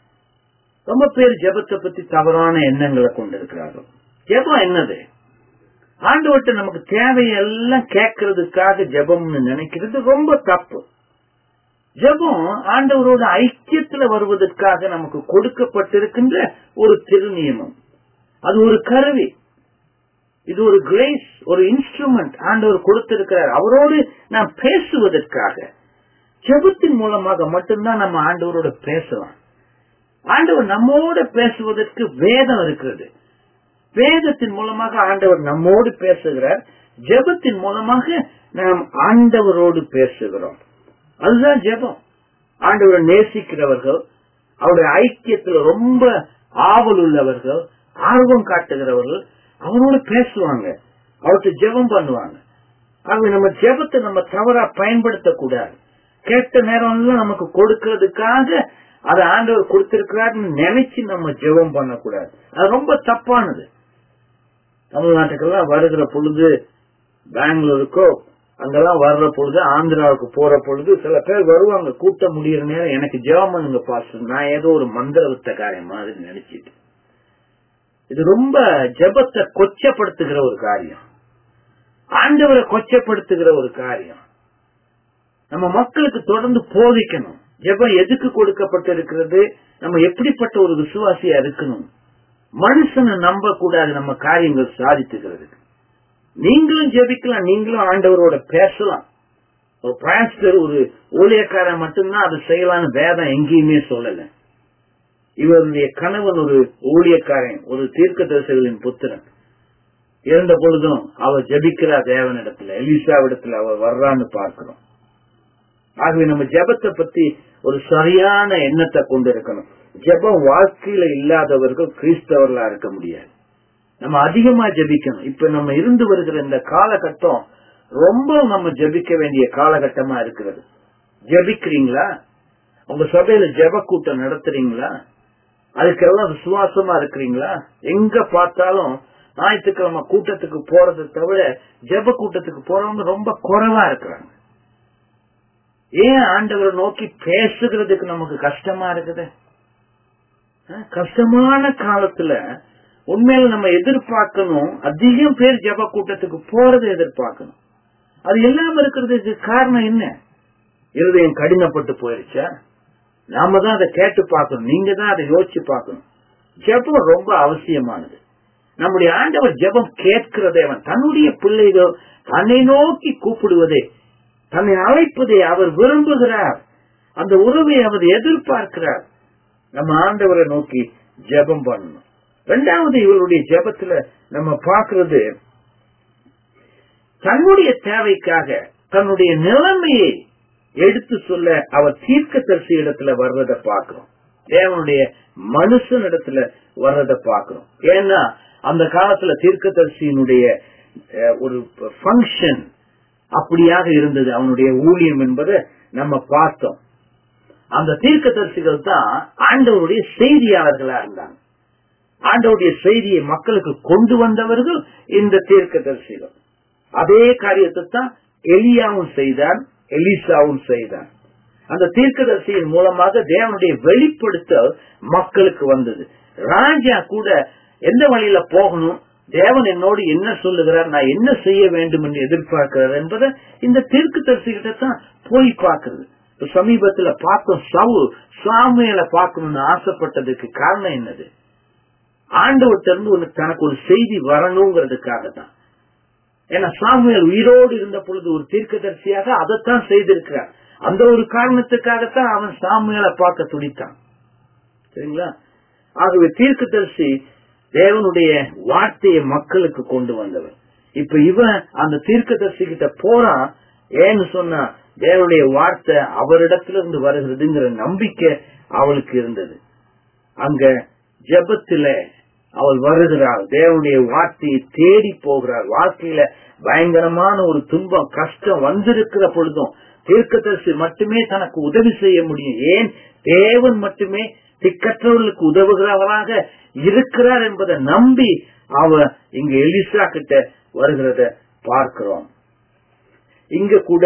A: ரொம்ப பேர் ஜெபத்தை பத்தி தவறான எண்ணங்களை கொண்டிருக்கிறார்கள் ஜெபம் என்னது ஆண்டவர்கிட்ட நமக்கு தேவையெல்லாம் கேட்கறதுக்காக ஜெபம்னு நினைக்கிறது ரொம்ப தப்பு ஜெபம் ஆண்டவரோட ஐக்கியத்துல வருவதற்காக நமக்கு கொடுக்கப்பட்டிருக்கின்ற ஒரு திருநியமம் அது ஒரு கருவி இது ஒரு கிரேஸ் ஒரு இன்ஸ்ட்ருமெண்ட் ஆண்டவர் கொடுத்திருக்கிறார் அவரோடு நாம் பேசுவதற்காக ஜெபத்தின் மூலமாக மட்டும்தான் நம்ம ஆண்டவரோட பேசலாம் ஆண்டவர் நம்மோட பேசுவதற்கு வேதம் இருக்கிறது வேதத்தின் மூலமாக ஆண்டவர் நம்மோடு பேசுகிறார் ஜெபத்தின் மூலமாக நாம் ஆண்டவரோடு பேசுகிறோம் அதுதான் ஜெபம் ஆண்டவரை நேசிக்கிறவர்கள் அவருடைய ஐக்கியத்துல ரொம்ப ஆவல் உள்ளவர்கள் ஆர்வம் காட்டுகிறவர்கள் அவரோட பேசுவாங்க அவர்கிட்ட ஜெபம் பண்ணுவாங்க ஆகவே நம்ம ஜெபத்தை நம்ம தவறா பயன்படுத்தக்கூடாது கேட்ட நேரம் எல்லாம் நமக்கு கொடுக்கறதுக்காக அதை ஆண்டவர் கொடுத்திருக்கிறாருன்னு நினைச்சு நம்ம ஜெபம் பண்ணக்கூடாது அது ரொம்ப தப்பானது தமிழ்நாட்டுக்கெல்லாம் வருகிற பொழுது பெங்களூருக்கோ அங்கெல்லாம் வர்ற பொழுது ஆந்திராவுக்கு போற பொழுது சில பேர் வருவாங்க கூட்டம் முடியிற நேரம் எனக்கு ஜெபம் பண்ணுங்க பாஸ்டர் நான் ஏதோ ஒரு மந்திர வித்தக்காரன் மாதிரி நினைச்சிட்டு இது ரொம்ப ஜெபத்தை கொச்சப்படுத்துகிற ஒரு காரியம் ஆண்டவரை கொச்சப்படுத்துகிற ஒரு காரியம் நம்ம மக்களுக்கு தொடர்ந்து போதிக்கணும் ஜெபம் எதுக்கு கொடுக்கப்பட்டிருக்கிறது நம்ம எப்படிப்பட்ட ஒரு விசுவாசியா இருக்கணும் மனுஷனை நம்ப கூடாது நம்ம காரியங்கள் சாதித்துக்கிறதுக்கு நீங்களும் ஜெபிக்கலாம் நீங்களும் ஆண்டவரோட பேசலாம் ஒரு பாஸ்டர் ஒரு ஊழியக்காரன் மட்டும்தான் அதை செய்யலாம்னு வேதம் எங்கேயுமே சொல்லல இவருடைய கணவன் ஒரு ஊழியக்காரன் ஒரு தீர்க்க புத்திரன் இருந்த பொழுதும் அவர் ஜபிக்கிறா தேவனிடத்துல எலிசாவிடத்துல அவர் வர்றான்னு பார்க்கிறோம் ஆகவே நம்ம ஜபத்தை பத்தி ஒரு சரியான எண்ணத்தை கொண்டிருக்கணும் ஜபம் வாழ்க்கையில இல்லாதவர்கள் கிறிஸ்தவர்களா இருக்க முடியாது நம்ம அதிகமா ஜபிக்கணும் இப்ப நம்ம இருந்து வருகிற இந்த காலகட்டம் ரொம்ப நம்ம ஜபிக்க வேண்டிய காலகட்டமா இருக்கிறது ஜபிக்கிறீங்களா உங்க சபையில ஜப கூட்டம் நடத்துறீங்களா அதுக்கெல்லாம் விசுவாசமா இருக்கிறீங்களா எங்க பார்த்தாலும் ஞாயிற்றுக்கிழமை கூட்டத்துக்கு போறதை தவிர ஜப கூட்டத்துக்கு போறவங்க ரொம்ப குறைவா இருக்கிறாங்க ஏன் ஆண்டவரை நோக்கி பேசுகிறதுக்கு நமக்கு கஷ்டமா இருக்குது கஷ்டமான காலத்துல உண்மையில நம்ம எதிர்பார்க்கணும் அதிகம் பேர் ஜப கூட்டத்துக்கு போறதை எதிர்பார்க்கணும் அது இல்லாம இருக்கிறதுக்கு காரணம் என்ன இருதயம் கடினப்பட்டு போயிருச்சா நாம தான் அதை கேட்டு பார்க்கணும் நீங்க தான் அதை யோசிச்சு பார்க்கணும் ஜபம் ரொம்ப அவசியமானது நம்முடைய ஆண்டவர் ஜபம் கேட்கிறதே அவன் தன்னுடைய பிள்ளைகள் தன்னை நோக்கி கூப்பிடுவதே தன்னை அழைப்பதை அவர் விரும்புகிறார் அந்த உறவை அவர் எதிர்பார்க்கிறார் நம்ம ஆண்டவரை நோக்கி ஜபம் பண்ணணும் ரெண்டாவது இவருடைய ஜபத்துல நம்ம பார்க்கிறது தன்னுடைய தேவைக்காக தன்னுடைய நிலைமையை எடுத்து சொல்ல அவர் தீர்க்க தரிசி இடத்துல வர்றத பாக்குறோம் தேவனுடைய மனுஷன் இடத்துல வர்றத பாக்குறோம் ஏன்னா அந்த காலத்துல தீர்க்கதரிசியினுடைய ஒரு பங்கன் அப்படியாக இருந்தது அவனுடைய ஊழியம் என்பதை நம்ம பார்த்தோம் அந்த தீர்க்கதரிசிகள் தான் ஆண்டவருடைய செய்தியாளர்களா இருந்தாங்க ஆண்டவருடைய செய்தியை மக்களுக்கு கொண்டு வந்தவர்கள் இந்த தீர்க்கதரிசிகள் அதே காரியத்தை தான் எலியாவும் செய்தான் எலிசாவும் செய்தான் அந்த தீர்க்கதரிசியின் மூலமாக தேவனுடைய வெளிப்படுத்தல் மக்களுக்கு வந்தது ராஜா கூட எந்த வழியில போகணும் தேவன் என்னோடு என்ன சொல்லுகிறார் நான் என்ன செய்ய வேண்டும் என்று எதிர்பார்க்கிறார் என்பதை இந்த தீர்க்கு தரிசிகிட்ட தான் போய் பார்க்கிறது சமீபத்துல பார்த்தோம் சவு சாமியில பார்க்கணும்னு ஆசைப்பட்டதுக்கு காரணம் என்னது ஆண்டவர்கிட்ட இருந்து ஒரு தனக்கு ஒரு செய்தி வரணுங்கிறதுக்காக தான் ஏன்னா சாமுவேல் உயிரோடு இருந்த பொழுது ஒரு தீர்க்கதரிசியாக அதைத்தான் செய்திருக்கிறார் அந்த ஒரு காரணத்துக்காகத்தான் அவன் சாமுவேலை பார்க்க துடித்தான் சரிங்களா ஆகவே தீர்க்கதரிசி தேவனுடைய வார்த்தையை மக்களுக்கு கொண்டு வந்தவர் இப்ப இவன் அந்த தீர்க்கதரிசி கிட்ட போறான் ஏன்னு சொன்னா தேவனுடைய வார்த்தை அவரிடத்திலிருந்து வருகிறதுங்கிற நம்பிக்கை அவளுக்கு இருந்தது அங்க ஜபத்துல அவள் வருகிறாள் தேவனுடைய வார்த்தையை தேடி போகிறாள் வாழ்க்கையில பயங்கரமான ஒரு துன்பம் கஷ்டம் வந்திருக்கிற பொழுதும் தீர்க்கதரிசி மட்டுமே தனக்கு உதவி செய்ய முடியும் ஏன் தேவன் மட்டுமே திக்கற்றவர்களுக்கு உதவுகிறவராக இருக்கிறார் என்பதை நம்பி அவ இங்க எலிசா கிட்ட வருகிறத பார்க்கிறோம் இங்க கூட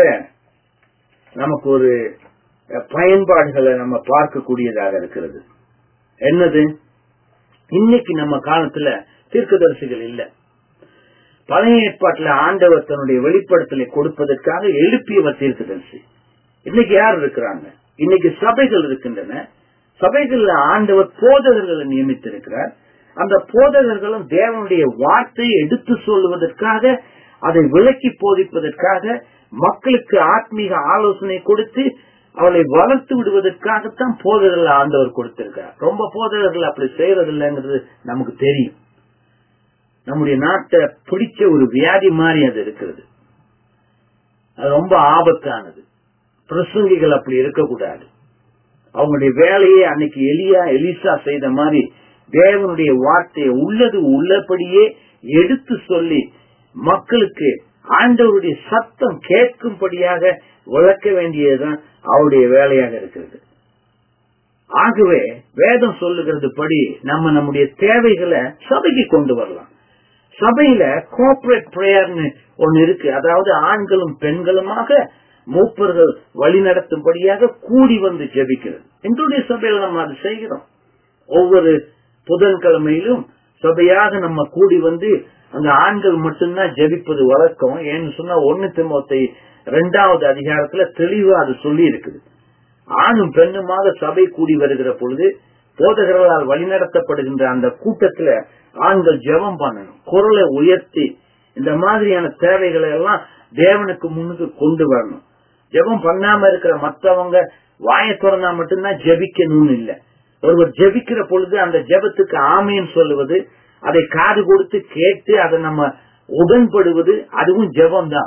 A: நமக்கு ஒரு பயன்பாடுகளை நம்ம பார்க்கக்கூடியதாக இருக்கிறது என்னது இன்னைக்கு நம்ம காலத்துல தீர்க்கதரிசிகள் இல்ல பழைய ஏற்பாட்டுல ஆண்டவர் தன்னுடைய வெளிப்படுத்தலை கொடுப்பதற்காக எழுப்பியவர் தீர்க்கதரிசி இன்னைக்கு யார் இருக்கிறாங்க இன்னைக்கு சபைகள் இருக்கின்றன சபைகள்ல ஆண்டவர் போதகர்களை நியமித்திருக்கிறார் அந்த போதகர்களும் தேவனுடைய வார்த்தையை எடுத்து சொல்லுவதற்காக அதை விளக்கி போதிப்பதற்காக மக்களுக்கு ஆத்மீக ஆலோசனை கொடுத்து அவளை வளர்த்து விடுவதற்காகத்தான் போதகர்கள் ஆண்டவர் கொடுத்திருக்கார் ரொம்ப போதகர்கள் அப்படி செய்யறது இல்லைங்கிறது நமக்கு தெரியும் நம்முடைய நாட்டை பிடிச்ச ஒரு வியாதி மாதிரி அது இருக்கிறது அது ரொம்ப ஆபத்தானது பிரசங்கிகள் அப்படி இருக்கக்கூடாது அவங்களுடைய வேலையை அன்னைக்கு எலியா எலிசா செய்த மாதிரி தேவனுடைய வார்த்தையை உள்ளது உள்ளபடியே எடுத்து சொல்லி மக்களுக்கு ஆண்டவருடைய சத்தம் கேட்கும்படியாக விளக்க வேண்டியதுதான் அவருடைய வேலையாக இருக்கிறது ஆகவே வேதம் சொல்லுகிறது படி நம்ம நம்முடைய தேவைகளை சபைக்கு கொண்டு வரலாம் சபையில கோஆபரேட் பிரேயர்னு ஒன்னு இருக்கு அதாவது ஆண்களும் பெண்களுமாக மூப்பர்கள் வழி நடத்தும்படியாக கூடி வந்து ஜெபிக்கிறது எங்களுடைய சபையில நம்ம அதை செய்கிறோம் ஒவ்வொரு புதன்கிழமையிலும் சபையாக நம்ம கூடி வந்து அந்த ஆண்கள் மட்டும்தான் ஜெபிப்பது வழக்கம் ஏன்னு சொன்னா ஒன்னு திமுத்தை இரண்டாவது அதிகாரத்துல தெளிவா அது சொல்லி இருக்குது ஆணும் பெண்ணுமாக சபை கூடி வருகிற பொழுது போதகர்களால் வழிநடத்தப்படுகின்ற அந்த கூட்டத்துல ஆண்கள் ஜெபம் பண்ணணும் குரலை உயர்த்தி இந்த மாதிரியான தேவைகளை எல்லாம் தேவனுக்கு முன்னுக்கு கொண்டு வரணும் ஜெபம் பண்ணாம இருக்கிற மற்றவங்க வாய திறந்தா மட்டும்தான் ஜெபிக்கணும்னு இல்ல ஒருவர் ஜெபிக்கிற பொழுது அந்த ஜெபத்துக்கு ஆமைன்னு சொல்லுவது அதை காது கொடுத்து கேட்டு அதை நம்ம உடன்படுவது அதுவும் ஜெபம் தான்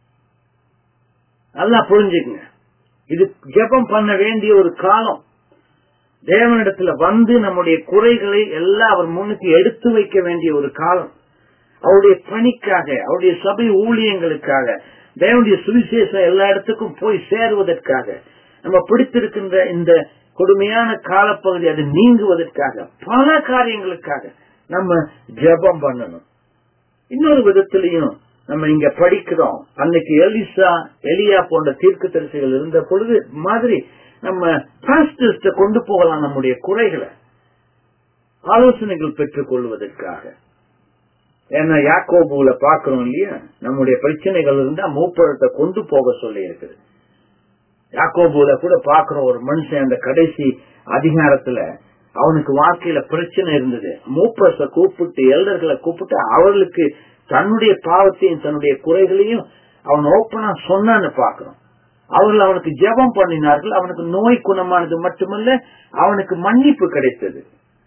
A: நல்லா புரிஞ்சுக்குங்க இது ஜெபம் பண்ண வேண்டிய ஒரு காலம் தேவனிடத்துல வந்து நம்முடைய குறைகளை எல்லாம் அவர் முன்னுக்கு எடுத்து வைக்க வேண்டிய ஒரு காலம் அவருடைய பணிக்காக அவருடைய சபை ஊழியங்களுக்காக தேவனுடைய சுவிசேஷம் எல்லா இடத்துக்கும் போய் சேருவதற்காக நம்ம பிடித்திருக்கின்ற இந்த கொடுமையான காலப்பகுதி அது நீங்குவதற்காக பல காரியங்களுக்காக நம்ம ஜெபம் பண்ணணும் இன்னொரு விதத்திலையும் நம்ம இங்க படிக்கிறோம் அன்னைக்கு எலிசா எலியா போன்ற தீர்க்க தரிசிகள் இருந்த பொழுது மாதிரி நம்ம பாஸ்டர்ஸ்ட கொண்டு போகலாம் நம்முடைய குறைகளை ஆலோசனைகள் பெற்றுக் கொள்வதற்காக ஏன்னா யாக்கோபுல பாக்குறோம் இல்லையா நம்முடைய பிரச்சனைகள் இருந்தா மூப்பழத்தை கொண்டு போக சொல்லி இருக்குது யாக்கோபுல கூட பாக்குறோம் ஒரு மனுஷன் அந்த கடைசி அதிகாரத்துல அவனுக்கு வாழ்க்கையில பிரச்சனை இருந்தது மூப்பரச கூப்பிட்டு எல்டர்களை கூப்பிட்டு அவர்களுக்கு தன்னுடைய பாவத்தையும் தன்னுடைய குறைகளையும் அவன் ஓப்பனா சொன்னான்னு பாக்குறோம் அவர்கள் அவனுக்கு ஜெபம் பண்ணினார்கள் அவனுக்கு நோய் குணமானது மட்டுமல்ல அவனுக்கு மன்னிப்பு கிடைத்தது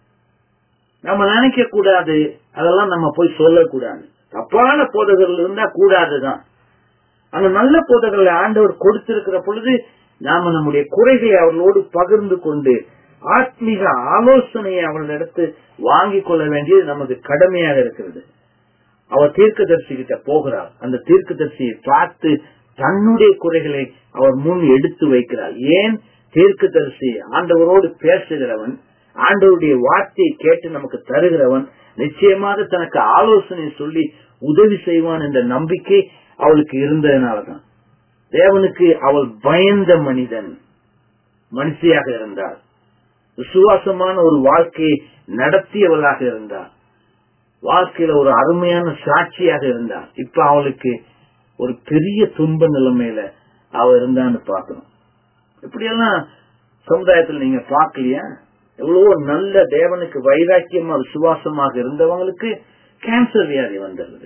A: நம்ம நினைக்க கூடாது அதெல்லாம் நம்ம போய் சொல்லக்கூடாது தப்பான போதகர்கள் இருந்தா கூடாதுதான் அந்த நல்ல போதகர்களை ஆண்டவர் கொடுத்திருக்கிற பொழுது நாம நம்முடைய குறைகளை அவர்களோடு பகிர்ந்து கொண்டு ஆத்மீக ஆலோசனையை அவர்களிடத்து வாங்கிக் கொள்ள வேண்டியது நமக்கு கடமையாக இருக்கிறது அவர் தீர்க்கதரிசி கிட்ட போகிறார் அந்த தீர்க்கதரிசியை பார்த்து தன்னுடைய குறைகளை அவர் முன் எடுத்து வைக்கிறார் ஏன் தீர்க்கதரிசி ஆண்டவரோடு பேசுகிறவன் ஆண்டவருடைய வார்த்தையை கேட்டு நமக்கு தருகிறவன் நிச்சயமாக தனக்கு ஆலோசனை சொல்லி உதவி செய்வான் என்ற நம்பிக்கை அவளுக்கு இருந்ததுனாலதான் தேவனுக்கு அவள் பயந்த மனிதன் மனுஷியாக இருந்தார் விசுவாசமான ஒரு வாழ்க்கையை நடத்தியவளாக இருந்தார் வாழ்க்கையில ஒரு அருமையான சாட்சியாக இருந்தார் இப்ப அவளுக்கு ஒரு பெரிய துன்ப நிலைமையில அவ இருந்தான்னு பாக்கணும் இப்படியெல்லாம் சமுதாயத்தில் நீங்க பாக்கலையா எவ்வளவோ நல்ல தேவனுக்கு வைராக்கியமா விசுவாசமாக இருந்தவங்களுக்கு கேன்சர் வியாதி வந்துடுது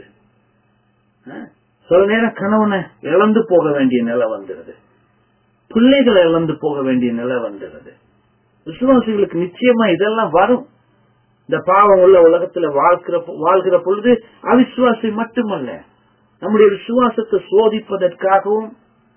A: சில நேரம் கணவனை இழந்து போக வேண்டிய நிலை வந்துடுது பிள்ளைகளை இழந்து போக வேண்டிய நிலை வந்துடுது விசுவாசிகளுக்கு நிச்சயமா இதெல்லாம் வரும் இந்த பாவம் உள்ள உலகத்துல வாழ்க்கிற வாழ்கிற பொழுது அவிசுவாசி மட்டுமல்ல நம்முடைய விசுவாசத்தை சோதிப்பதற்காகவும்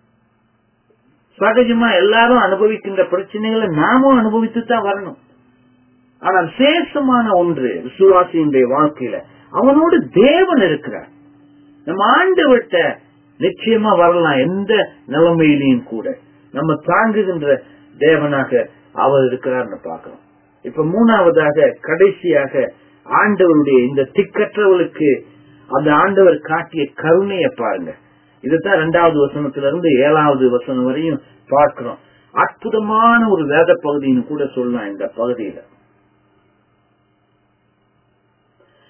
A: சகஜமா எல்லாரும் அனுபவிக்கின்ற பிரச்சனைகளை நாமும் அனுபவித்து தான் வரணும் ஆனால் சேஷமான ஒன்று விசுவாசியினுடைய வாழ்க்கையில அவனோடு தேவன் இருக்கிறார் நம்ம ஆண்டவர்கிட்ட நிச்சயமா வரலாம் எந்த நிலைமையிலையும் கூட நம்ம தாங்குகின்ற தேவனாக அவர் இருக்கிறார்னு பாக்கிறோம் இப்ப மூணாவதாக கடைசியாக ஆண்டவருடைய இந்த திக்கற்றவளுக்கு அந்த ஆண்டவர் காட்டிய கருணையை பாருங்க இதுதான் இரண்டாவது வசனத்திலிருந்து ஏழாவது வசனம் வரையும் பார்க்கிறோம் அற்புதமான ஒரு வேத பகுதின்னு கூட சொல்லலாம் இந்த பகுதியில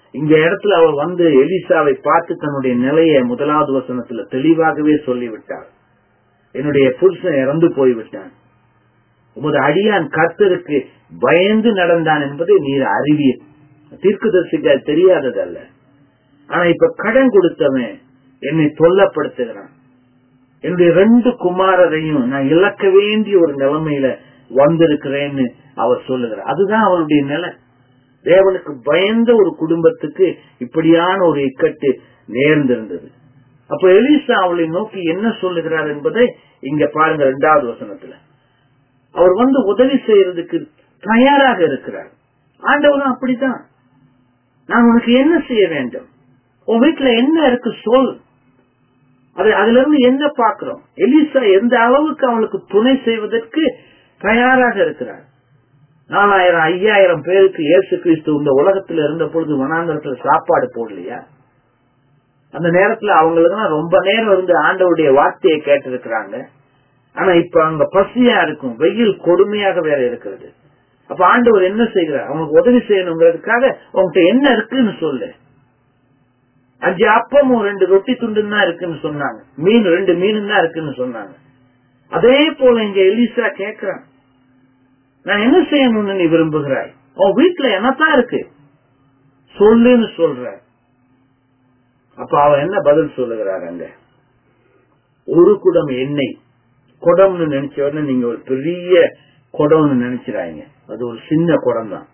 A: இங்க இடத்துல அவர் வந்து எலிசாவை பார்த்து தன்னுடைய நிலையை முதலாவது வசனத்துல தெளிவாகவே சொல்லிவிட்டார் என்னுடைய புருஷன் இறந்து போய்விட்டான் உமது அடியான் கர்த்தருக்கு பயந்து நடந்தான் என்பதை நீர் அறிவீர் தீர்க்கதரிசிக்கு அது தெரியாததல்ல ஆனா இப்ப கடன் கொடுத்தவன் என்னை தொல்லப்படுத்துகிறான் என்னுடைய ரெண்டு குமாரரையும் நான் இழக்க வேண்டிய ஒரு நிலைமையில வந்திருக்கிறேன்னு அவர் சொல்லுகிறார் அதுதான் அவருடைய நிலை தேவனுக்கு பயந்த ஒரு குடும்பத்துக்கு இப்படியான ஒரு இக்கட்டு நேர்ந்திருந்தது அப்ப எலிசா அவளை நோக்கி என்ன சொல்லுகிறார் என்பதை இங்க பாருங்க இரண்டாவது வசனத்துல அவர் வந்து உதவி செய்யறதுக்கு தயாராக இருக்கிறார் ஆண்டவரும் அப்படித்தான் நான் உனக்கு என்ன செய்ய வேண்டும் உன் வீட்டுல என்ன இருக்கு சொல் அது அதுல இருந்து என்ன பாக்குறோம் எலிசா எந்த அளவுக்கு அவளுக்கு துணை செய்வதற்கு தயாராக இருக்கிறார் நாலாயிரம் ஐயாயிரம் பேருக்கு இயேசு கிறிஸ்து இந்த உலகத்துல இருந்த பொழுது வனாந்தரத்துல சாப்பாடு போடலையா அந்த நேரத்துல அவங்களுக்கு ரொம்ப நேரம் இருந்து ஆண்டவருடைய வார்த்தையை கேட்டிருக்கிறாங்க ஆனா இப்ப அங்க பசியா இருக்கும் வெயில் கொடுமையாக வேற இருக்கிறது அப்ப ஆண்டவர் என்ன செய்கிறார் அவங்களுக்கு உதவி செய்யணுங்கிறதுக்காக உங்ககிட்ட என்ன இருக்குன்னு சொல்லு அஞ்சு அப்பமும் ரெண்டு ரொட்டி துண்டும் தான் இருக்குன்னு சொன்னாங்க மீன் ரெண்டு மீனும் தான் இருக்குன்னு சொன்னாங்க அதே போல இங்க எலிசா கேக்குறான் நான் என்ன செய்யணும்னு நீ விரும்புகிறாய் உன் வீட்டுல என்னத்தான் இருக்கு சொல்லுன்னு சொல்ற அப்ப அவன் என்ன பதில் சொல்லுகிறார் அங்க ஒரு குடம் எண்ணெய் குடம்னு நினைச்ச உடனே நீங்க ஒரு பெரிய குடம்னு நினைச்சிடாங்க அது ஒரு சின்ன குடம் தான்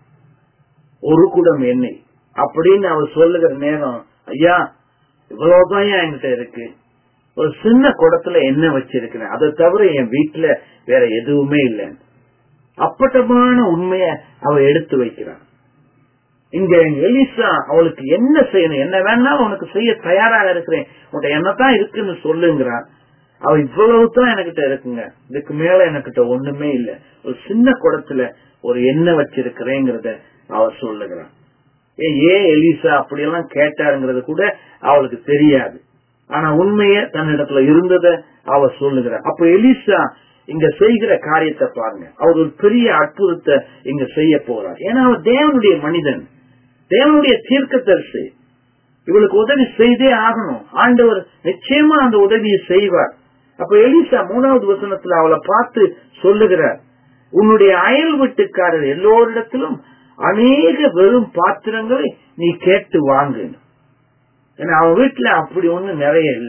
A: ஒரு குடம் எண்ணெய் அப்படின்னு அவர் சொல்லுகிற நேரம் ஐயா இவ்வளவுதான் என்கிட்ட இருக்கு ஒரு சின்ன குடத்துல எண்ணெய் வச்சிருக்கிறேன் அதை தவிர என் வீட்டுல வேற எதுவுமே இல்லை அப்பட்டமான உண்மைய அவ எடுத்து வைக்கிறான் இங்க எலிசா அவளுக்கு என்ன செய்யணும் என்ன வேணாலும் உனக்கு செய்ய தயாராக இருக்கிறேன் உன்கிட்ட என்னதான் இருக்குன்னு சொல்லுங்கிறான் அவ இவ்வளவுதான் என்கிட்ட இருக்குங்க இதுக்கு மேல எனக்கிட்ட ஒண்ணுமே இல்ல ஒரு சின்ன குடத்துல ஒரு எண்ணெய் வச்சிருக்கிறேங்கிறத அவ சொல்லுகிறான் ஏ ஏன் எலிசா அப்படியெல்லாம் கேட்டாருங்கிறது கூட அவளுக்கு தெரியாது ஆனா உண்மைய தன்னிடத்துல இருந்தத அவ சொல்லுகிறார் அப்ப எலிசா இங்க செய்கிற காரியத்தை பாருங்க அவர் ஒரு பெரிய அற்புதத்தை இங்க செய்ய போறார் ஏன்னா அவர் தேவனுடைய மனிதன் தேவனுடைய தீர்க்க தரிசி இவளுக்கு உதவி செய்தே ஆகணும் ஆண்டவர் நிச்சயமா அந்த உதவியை செய்வார் அப்ப எலிசா மூணாவது வசனத்துல அவளை பார்த்து சொல்லுகிறார் உன்னுடைய அயல் வீட்டுக்காரர் எல்லோரிடத்திலும் அநேக வெறும் பாத்திரங்களை நீ கேட்டு வாங்கு ஏன்னா அவன் வீட்டுல அப்படி ஒண்ணு நிறைய இல்ல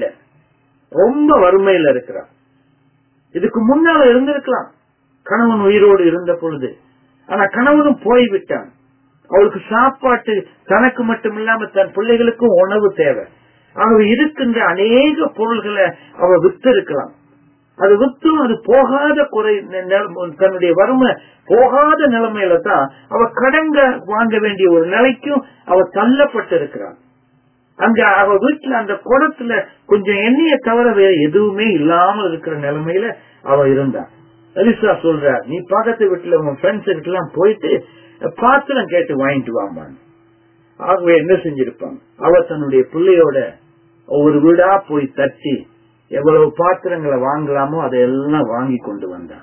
A: ரொம்ப வறுமையில இருக்கிறான் இதுக்கு முன்னால இருந்திருக்கலாம் கணவன் உயிரோடு இருந்த பொழுது ஆனா கணவனும் போய்விட்டான் அவளுக்கு சாப்பாட்டு தனக்கு மட்டும் இல்லாம தன் பிள்ளைகளுக்கும் உணவு தேவை ஆகவே இருக்கின்ற அநேக பொருள்களை அவ வித்து இருக்கலாம் அது வித்தும் அது போகாத குறை தன்னுடைய வறுமை போகாத நிலைமையில தான் அவ கடங்க வாங்க வேண்டிய ஒரு நிலைக்கும் அவ தள்ளப்பட்டு இருக்கிறான் அங்க அவ வீட்டுல அந்த குடத்துல கொஞ்சம் எண்ணெய தவிர வேற எதுவுமே இல்லாமல் இருக்கிற நிலைமையில அவ இருந்தா எலிசா சொல்ற நீ பக்கத்து வீட்டுல உன் ஃப்ரெண்ட்ஸ் எல்லாம் போயிட்டு பாத்திரம் கேட்டு வாங்கிட்டு வாமான்னு ஆகவே என்ன செஞ்சிருப்பாங்க அவ தன்னுடைய பிள்ளையோட ஒவ்வொரு வீடா போய் தட்டி எவ்வளவு பாத்திரங்களை வாங்கலாமோ அதையெல்லாம் வாங்கி கொண்டு வந்தான்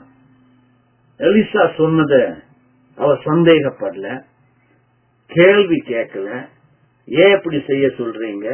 A: எலிசா சொன்னத அவ சந்தேகப்படல கேள்வி கேட்கல ஏன் இப்படி செய்ய சொல்றீங்க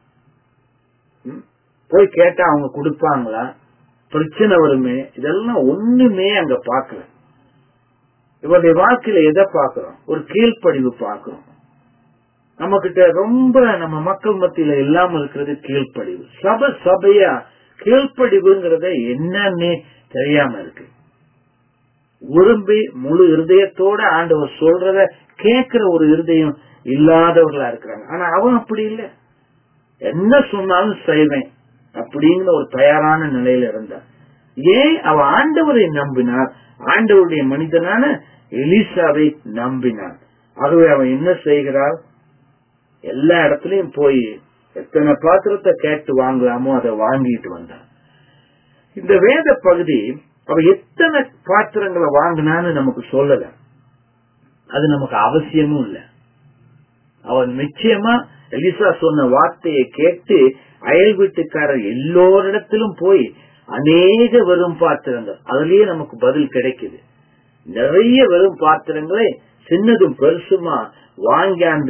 A: போய் கேட்டா அவங்க கொடுப்பாங்களா பிரச்சனை வருமே இதெல்லாம் ஒண்ணுமே அங்க பாக்கல இவருடைய வாழ்க்கையில எதை பாக்குறோம் ஒரு கீழ்ப்படிவு பாக்குறோம் நம்ம கிட்ட ரொம்ப நம்ம மக்கள் மத்தியில இல்லாம இருக்கிறது கீழ்ப்படிவு சபை சபையா கீழ்ப்படிவுங்கிறத என்னன்னே தெரியாம இருக்கு விரும்பி முழு இருதயத்தோட ஆண்டவர் சொல்றத கேட்கிற ஒரு இருதயம் இல்லாதவர்களா இருக்கிறாங்க ஆனா அவன் அப்படி இல்லை என்ன சொன்னாலும் செய்வேன் அப்படிங்கிற ஒரு தயாரான நிலையில இருந்தான் ஏன் அவ ஆண்டவரை நம்பினார் ஆண்டவருடைய மனிதனான எலிசாவை நம்பினான் ஆகவே அவன் என்ன செய்கிறாள் எல்லா இடத்துலயும் போய் எத்தனை பாத்திரத்தை கேட்டு வாங்கலாமோ அதை வாங்கிட்டு வந்தான் இந்த வேத பகுதி அவ எத்தனை பாத்திரங்களை வாங்கினான்னு நமக்கு சொல்லல அது நமக்கு அவசியமும் இல்லை அவன் நிச்சயமா எலிசா சொன்ன வார்த்தையை கேட்டு அயல் வீட்டுக்காரர் எல்லோரிடத்திலும் போய் அநேக வெறும் பாத்திரங்கள் அதுலயே நமக்கு பதில் கிடைக்குது நிறைய வெறும் பாத்திரங்களை சின்னதும் பெருசுமா வாங்கியாந்து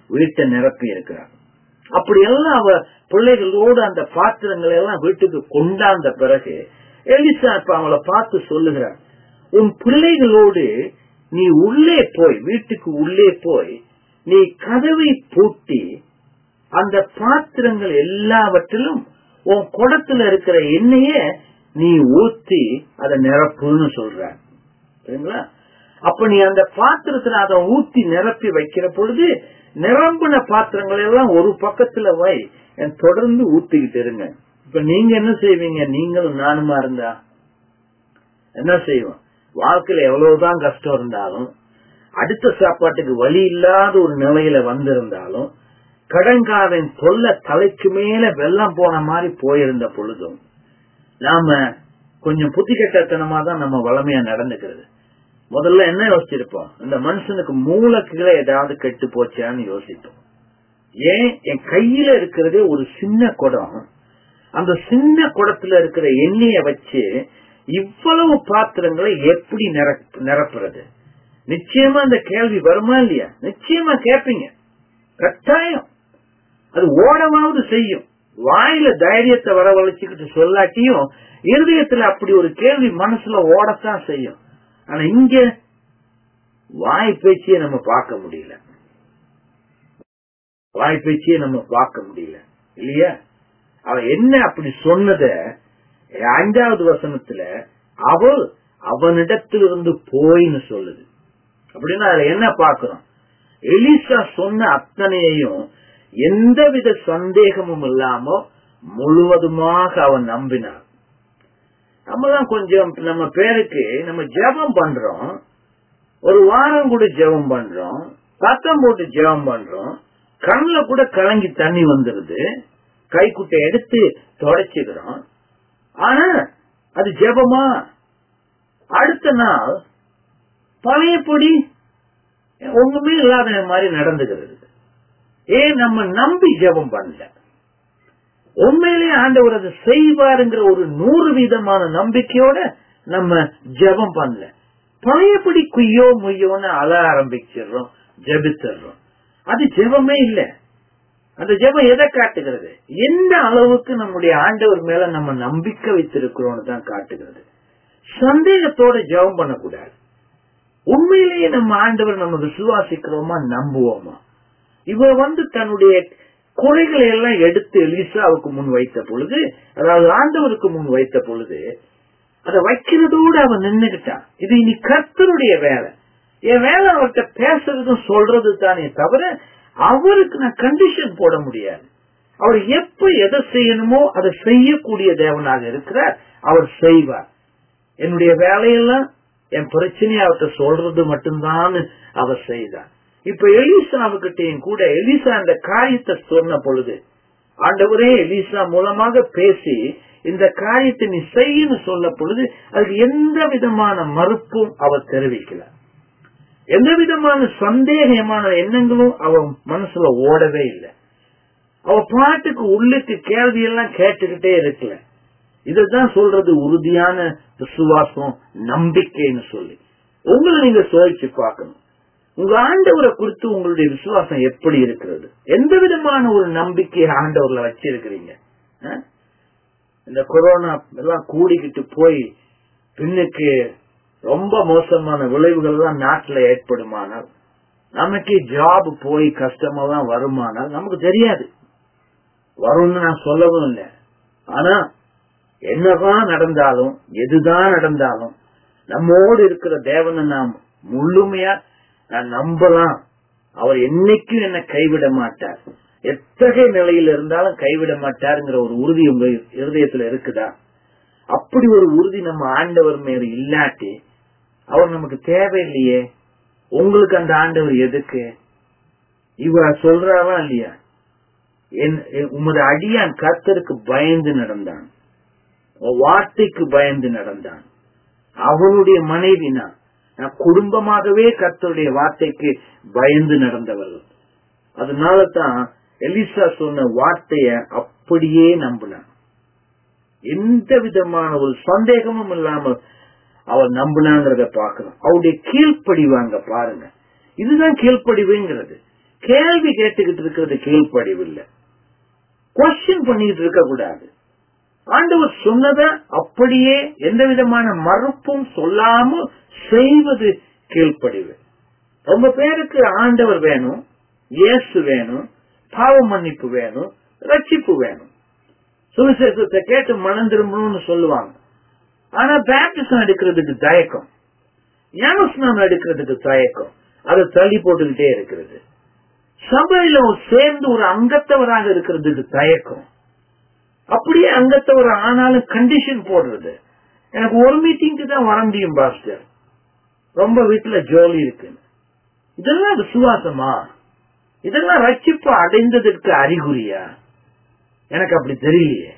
A: வீட்டை நிரப்பி இருக்கிறார் அப்படியெல்லாம் அவ பிள்ளைகளோடு அந்த பாத்திரங்களை எல்லாம் வீட்டுக்கு கொண்டாந்த பிறகு எலிசா இப்ப அவளை பார்த்து சொல்லுகிறார் உன் பிள்ளைகளோடு நீ உள்ளே போய் வீட்டுக்கு உள்ளே போய் நீ கதவை பூட்டி அந்த பாத்திரங்கள் எல்லாவற்றிலும் உன் குடத்துல இருக்கிற எண்ணெய நீ ஊத்தி அதை நிரப்புன்னு சொல்ற சரிங்களா அப்ப நீ அந்த பாத்திரத்துல அதை ஊத்தி நிரப்பி வைக்கிற பொழுது நிரம்பின பாத்திரங்கள் எல்லாம் ஒரு பக்கத்துல வை என் தொடர்ந்து ஊத்திக்கிட்டு இருங்க இப்ப நீங்க என்ன செய்வீங்க நீங்களும் நானுமா இருந்தா என்ன செய்வோம் வாழ்க்கையில எவ்வளவுதான் கஷ்டம் இருந்தாலும் அடுத்த சாப்பாட்டுக்கு வழி இல்லாத ஒரு நிலையில வந்திருந்தாலும் கடங்காரன் தொல்ல தலைக்கு மேல வெள்ளம் போன மாதிரி போயிருந்த பொழுதும் நாம கொஞ்சம் புத்தி கட்டத்தனமா தான் நம்ம வளமையா நடந்துக்கிறது முதல்ல என்ன யோசிச்சிருப்போம் இந்த மனுஷனுக்கு மூளைக்குள்ள ஏதாவது கெட்டு போச்சான்னு யோசிப்போம் ஏன் என் கையில இருக்கிறதே ஒரு சின்ன குடம் அந்த சின்ன குடத்துல இருக்கிற எண்ணெய வச்சு இவ்வளவு பாத்திரங்களை எப்படி நிரப்புறது நிச்சயமா அந்த கேள்வி வருமா இல்லையா நிச்சயமா கேட்பீங்க கட்டாயம் அது ஓடமாவது செய்யும் வாயில தைரியத்தை வரவழைச்சுக்கிட்டு சொல்லாட்டியும் இருதயத்துல அப்படி ஒரு கேள்வி மனசுல ஓடத்தான் செய்யும் ஆனா இங்க வாய் பேச்சியை நம்ம பார்க்க முடியல வாய் பேச்சியை நம்ம பார்க்க முடியல இல்லையா அவ என்ன அப்படி சொன்னத அஞ்சாவது வசனத்துல அவள் அவனிடத்திலிருந்து போயின்னு சொல்லுது அப்படின்னா அதுல என்ன பாக்குறோம் எலிசா சொன்ன அத்தனையையும் எந்தவித சந்தேகமும் இல்லாம முழுவதுமாக அவன் நம்பினார் நம்மதான் கொஞ்சம் நம்ம பேருக்கு நம்ம ஜெபம் பண்றோம் ஒரு வாரம் கூட ஜெபம் பண்றோம் சத்தம் போட்டு ஜெபம் பண்றோம் கண்ணுல கூட கலங்கி தண்ணி வந்துருது கைக்குட்டை எடுத்து தொடச்சுக்கிறோம் ஆனா அது ஜெபமா அடுத்த நாள் பழையபடி ஒண்ணுமே இல்லாத மாதிரி நடந்துகிறது ஏன் நம்ம நம்பி ஜெபம் பண்ணல உண்மையிலே ஆண்டவர் அதை செய்வாருங்கிற ஒரு நூறு வீதமான நம்பிக்கையோட நம்ம ஜெபம் பண்ணல பழையபடி குய்யோ முய்யோன்னு அழ ஆரம்பிச்சிடுறோம் ஜெபிச்சிடுறோம் அது ஜெபமே இல்ல அந்த ஜெபம் எதை காட்டுகிறது எந்த அளவுக்கு நம்முடைய ஆண்டவர் மேல நம்ம நம்பிக்கை வைத்திருக்கிறோம்னு தான் காட்டுகிறது சந்தேகத்தோட ஜெபம் பண்ணக்கூடாது உண்மையிலேயே நம்ம ஆண்டவர் நம்ம விசுவாசிக்கிறோமா நம்புவோமா இவர் வந்து தன்னுடைய குறைகளை எல்லாம் எடுத்து எலிசாவுக்கு முன் வைத்த பொழுது அதாவது ஆண்டவருக்கு முன் வைத்த பொழுது அதை வைக்கிறதோடு அவன் நின்னுகிட்டான் இது இனி கர்த்தருடைய வேலை என் வேலை அவர்கிட்ட பேசுறதும் சொல்றது தானே தவிர அவருக்கு நான் கண்டிஷன் போட முடியாது அவர் எப்ப எதை செய்யணுமோ அதை செய்யக்கூடிய தேவனாக இருக்கிறார் அவர் செய்வார் என்னுடைய வேலையெல்லாம் என் பிரச்சனையை அவர்கிட்ட சொல்றது மட்டும்தான் அவர் செய்தார் இப்ப எலிசாவுக்கிட்டையும் கூட எலிசா அந்த காரியத்தை சொன்ன பொழுது ஆண்டவரே எலிசா மூலமாக பேசி இந்த காரியத்தை நீ செய்யன்னு சொல்ல பொழுது அதுக்கு எந்த விதமான மறுப்பும் அவர் தெரிவிக்கல எந்த விதமான சந்தேகமான எண்ணங்களும் அவ மனசுல ஓடவே இல்லை அவ பாட்டுக்கு உள்ளுக்கு கேள்வி எல்லாம் கேட்டுக்கிட்டே இருக்கல இதுதான் சொல்றது உறுதியான விசுவாசம் நம்பிக்கைன்னு சொல்லி உங்களை நீங்க சோதிச்சு பார்க்கணும் உங்க ஆண்டவரை குறித்து உங்களுடைய விசுவாசம் எப்படி இருக்கிறது எந்த விதமான ஒரு நம்பிக்கையை ஆண்டவர்ல வச்சிருக்கிறீங்க இந்த கொரோனா எல்லாம் கூடிக்கிட்டு போய் பின்னுக்கு ரொம்ப மோசமான விளைவுகள் எல்லாம் நாட்டுல ஏற்படுமானால் நமக்கு ஜாப் போய் கஷ்டமெல்லாம் வருமானால் நமக்கு தெரியாது வரும்னு நான் சொல்லவும் இல்லை ஆனா என்னதான் நடந்தாலும் எதுதான் நடந்தாலும் நம்மோடு இருக்கிற தேவனை நாம் முழுமையா நான் நம்பலாம் அவர் என்னைக்கும் என்ன கைவிட மாட்டார் எத்தகைய நிலையில் இருந்தாலும் கைவிட மாட்டாருங்கிற ஒரு உறுதி உங்க இருதயத்துல இருக்குதா அப்படி ஒரு உறுதி நம்ம ஆண்டவர் மேல இல்லாட்டி அவர் நமக்கு தேவையில்லையே உங்களுக்கு அந்த ஆண்டவர் எதுக்கு இவ சொல்றாவா இல்லையா உமது அடியான் கர்த்தருக்கு பயந்து நடந்தான் வார்த்தைக்கு பயந்து நடந்தான் அவனுடைய மனைவி நான் நான் குடும்பமாகவே கர்த்தருடைய வார்த்தைக்கு பயந்து நடந்தவர்கள் அதனால தான் எலிசா சொன்ன வார்த்தைய அப்படியே நம்பினான் எந்த விதமான ஒரு சந்தேகமும் இல்லாம அவர் நம்பினாங்கிறத பாக்கணும் அவருடைய கீழ்ப்படிவாங்க பாருங்க இதுதான் கீழ்ப்படிவுங்கிறது கேள்வி கேட்டுக்கிட்டு இருக்கிறது கீழ்ப்படிவில்லை கொஸ்டின் பண்ணிக்கிட்டு இருக்க கூடாது ஆண்டவர் சொன்னத அப்படியே எந்த விதமான மறுப்பும் சொல்லாம செய்வது கீழ்ப்படிவு ரொம்ப பேருக்கு ஆண்டவர் வேணும் இயேசு வேணும் பாவ மன்னிப்பு வேணும் ரட்சிப்பு வேணும் சுவிசேஷத்தை கேட்டு மனம் திரும்பணும்னு சொல்லுவாங்க ஆனா பேப்டிசம் எடுக்கிறதுக்கு தயக்கம் ஞானஸ்நானம் எடுக்கிறதுக்கு தயக்கம் அதை தள்ளி போட்டுக்கிட்டே இருக்கிறது சபையில சேர்ந்து ஒரு அங்கத்தவராக இருக்கிறதுக்கு தயக்கம் அப்படியே அங்கத்தவர் ஆனாலும் கண்டிஷன் போடுறது எனக்கு ஒரு மீட்டிங்க்கு தான் வர முடியும் பாஸ்டர் ரொம்ப வீட்டுல ஜோலி இருக்கு இதெல்லாம் விசுவாசமா இதெல்லாம் ரட்சிப்பு அடைந்ததற்கு அறிகுறியா எனக்கு அப்படி தெரியலையே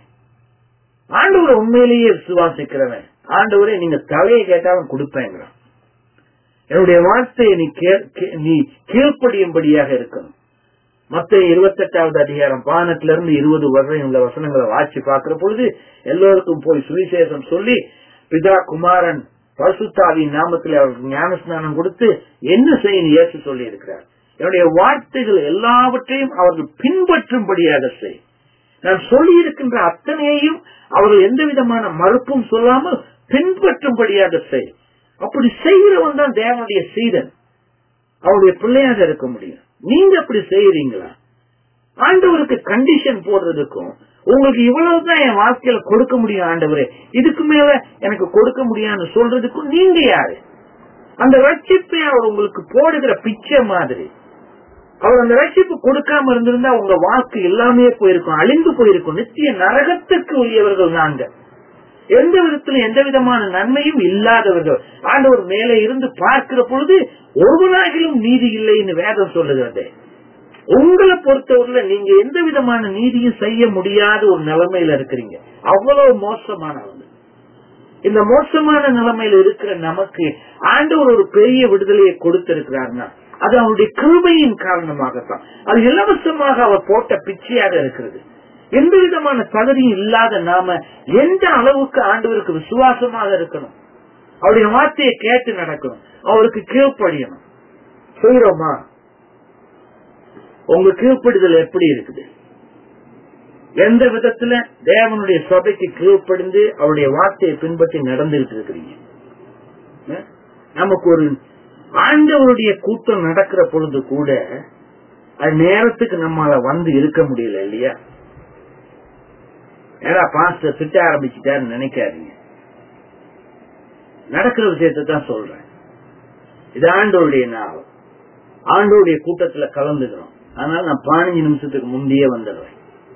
A: ஆண்டவரை உண்மையிலேயே விசுவாசிக்கிறவன் ஆண்டவரே நீங்க தலையை கேட்டாலும் கொடுப்பேங்கிறான் என்னுடைய வார்த்தையை நீ நீ கீழ்ப்படியும்படியாக இருக்கணும் மத்த இருபத்தெட்டாவது அதிகாரம் பானத்துல இருந்து இருபது வரை உள்ள வசனங்களை வாட்சி பார்க்கிற பொழுது எல்லோருக்கும் போய் சுவிசேஷம் சொல்லி பிதா குமாரன் பசுத்தாவின் நாமத்தில் அவருக்கு ஞானஸ்நானம் கொடுத்து என்ன செய்யணும் ஏற்று சொல்லி இருக்கிறார் என்னுடைய வார்த்தைகள் எல்லாவற்றையும் அவர்கள் பின்பற்றும்படியாக செய் நான் சொல்லி இருக்கின்ற அத்தனையையும் அவர்கள் எந்த விதமான மறுப்பும் சொல்லாமல் பின்பற்றும்படியாக செய் அப்படி செய்கிறவன் தான் தேவனுடைய சீதன் அவருடைய பிள்ளையாக இருக்க முடியும் நீங்க அப்படி செய்யறீங்களா ஆண்டவருக்கு கண்டிஷன் போடுறதுக்கும் உங்களுக்கு இவ்வளவுதான் என் வாழ்க்கையில கொடுக்க முடியும் ஆண்டவரே இதுக்கு மேல எனக்கு கொடுக்க முடியாதுன்னு சொல்றதுக்கும் நீங்க யாரு அந்த ரட்சிப்பை அவர் உங்களுக்கு போடுகிற பிச்சை மாதிரி அவர் அந்த ரட்சிப்பு கொடுக்காம இருந்திருந்தா உங்க வாழ்க்கை எல்லாமே போயிருக்கும் அழிந்து போயிருக்கும் நித்திய நரகத்துக்கு உரியவர்கள் நாங்க எந்த விதத்திலும் எந்த விதமான நன்மையும் இல்லாதவர்கள் ஆண்டவர் மேலே இருந்து பார்க்கிற பொழுது ஒருவனாகிலும் நீதி இல்லைன்னு வேதம் சொல்லுகிறது உங்களை பொறுத்தவரையில நீங்க எந்த விதமான நீதியும் செய்ய முடியாத ஒரு நிலைமையில இருக்கிறீங்க அவ்வளவு மோசமானவங்க இந்த மோசமான நிலைமையில இருக்கிற நமக்கு ஆண்டவர் ஒரு பெரிய விடுதலையை கொடுத்திருக்கிறார்னா அது அவருடைய கிருபையின் காரணமாகத்தான் அது இலவசமாக அவர் போட்ட பிச்சையாக இருக்கிறது எந்த விதமான தகுதியும் இல்லாத நாம எந்த அளவுக்கு ஆண்டவருக்கு விசுவாசமாக இருக்கணும் அவருடைய வார்த்தையை கேட்டு நடக்கணும் அவருக்கு கீழ்ப்படியணும் செய்யறோமா உங்க கீழ்ப்படுதல் எப்படி இருக்குது எந்த விதத்துல தேவனுடைய சபைக்கு கீழ்ப்படிந்து அவருடைய வார்த்தையை பின்பற்றி நடந்துகிட்டு இருக்கிறீங்க நமக்கு ஒரு ஆண்டவருடைய கூட்டம் நடக்கிற பொழுது கூட அது நேரத்துக்கு நம்மால வந்து இருக்க முடியல இல்லையா ஏடா பாஸ்டர் திட்ட ஆரம்பிச்சுட்டாருன்னு நினைக்காதீங்க நடக்கிற விஷயத்தை தான் சொல்றேன் இது ஆண்டோருடைய நாள் ஆண்டோருடைய கூட்டத்துல கலந்துக்கிறோம் அதனால நான் பதினஞ்சு நிமிஷத்துக்கு முந்தையே வந்துடுறேன்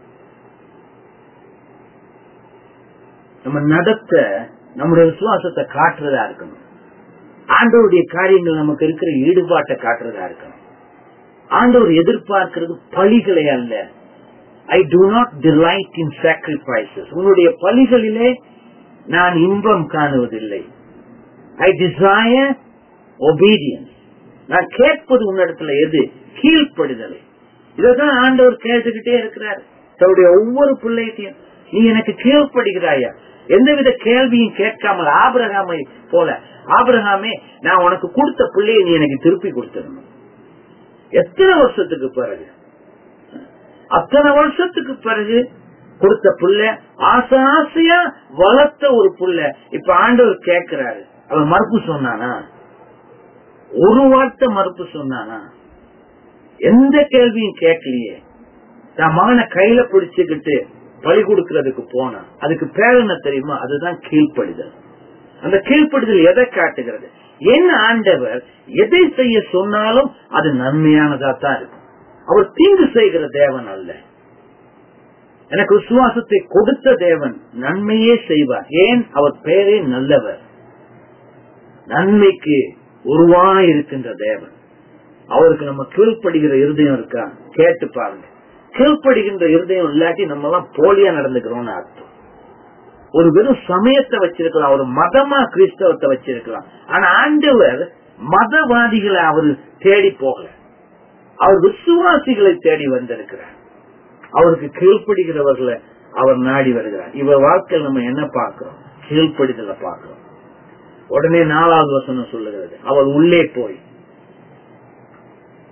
A: நம்ம நடத்த நம்முடைய விசுவாசத்தை காட்டுறதா இருக்கணும் ஆண்டவருடைய காரியங்கள் நமக்கு இருக்கிற ஈடுபாட்டை காட்டுறதா இருக்கணும் ஆண்டவர் எதிர்பார்க்கிறது பழிகளை அல்ல I do not delight in sacrifices உன்னுடைய பலிகளிலே நான் இன்பம் காணுவதில்லை ஐ டிசையர் ஒபீடியன்ஸ் நான் கேட்பது உன்னிடத்துல எது கீழ்ப்படுதலை இதான் ஆண்டவர் கேட்டுக்கிட்டே இருக்கிறார் தன்னுடைய ஒவ்வொரு பிள்ளைகிட்டையும் நீ எனக்கு கீழ்ப்படுகிறாயா எந்தவித கேள்வியும் கேட்காமல் ஆபிரகாமை போல ஆபிரகாமே நான் உனக்கு கொடுத்த பிள்ளையை நீ எனக்கு திருப்பி கொடுத்துடணும் எத்தனை வருஷத்துக்கு பிறகு அத்தனை வருஷத்துக்கு பிறகு கொடுத்த புள்ள ஆசை ஆசையா வளர்த்த ஒரு புள்ள இப்ப ஆண்டவர் கேட்கிறாரு அவன் மறுப்பு சொன்னானா ஒரு வார்த்தை மறுப்பு சொன்னானா எந்த கேள்வியும் கேட்கலையே தான் மகனை கையில பிடிச்சுக்கிட்டு பலி கொடுக்கறதுக்கு போனா அதுக்கு பேர் என்ன தெரியுமா அதுதான் கீழ்ப்படிதல் அந்த கீழ்ப்படிதல் எதை காட்டுகிறது என்ன ஆண்டவர் எதை செய்ய சொன்னாலும் அது நன்மையானதா தான் இருக்கும் அவர் தீங்கு செய்கிற தேவன் அல்ல எனக்கு விசுவாசத்தை கொடுத்த தேவன் நன்மையே செய்வார் ஏன் அவர் பெயரே நல்லவர் நன்மைக்கு உருவாய் இருக்கின்ற தேவன் அவருக்கு நம்ம கீழ்ப்படுகிற இருதயம் இருக்கா கேட்டு பாருங்க கீழ்ப்படுகின்ற இருதயம் இல்லாட்டி நம்ம எல்லாம் போலியா நடந்துக்கிறோம்னு அர்த்தம் ஒரு வெறும் சமயத்தை வச்சிருக்கலாம் ஒரு மதமா கிறிஸ்தவத்தை வச்சிருக்கலாம் ஆனா ஆண்டவர் மதவாதிகளை அவர் தேடி போகல அவர் விசுவாசிகளை தேடி வந்திருக்கிறார் அவருக்கு கீழ்ப்படுகிறவர்களை அவர் நாடி வருகிறார் இவர் வாழ்க்கையில் நம்ம என்ன பார்க்கிறோம் கீழ்ப்படிதலை பார்க்கிறோம் உடனே நாலாவது வசனம் சொல்லுகிறது அவர் உள்ளே போய்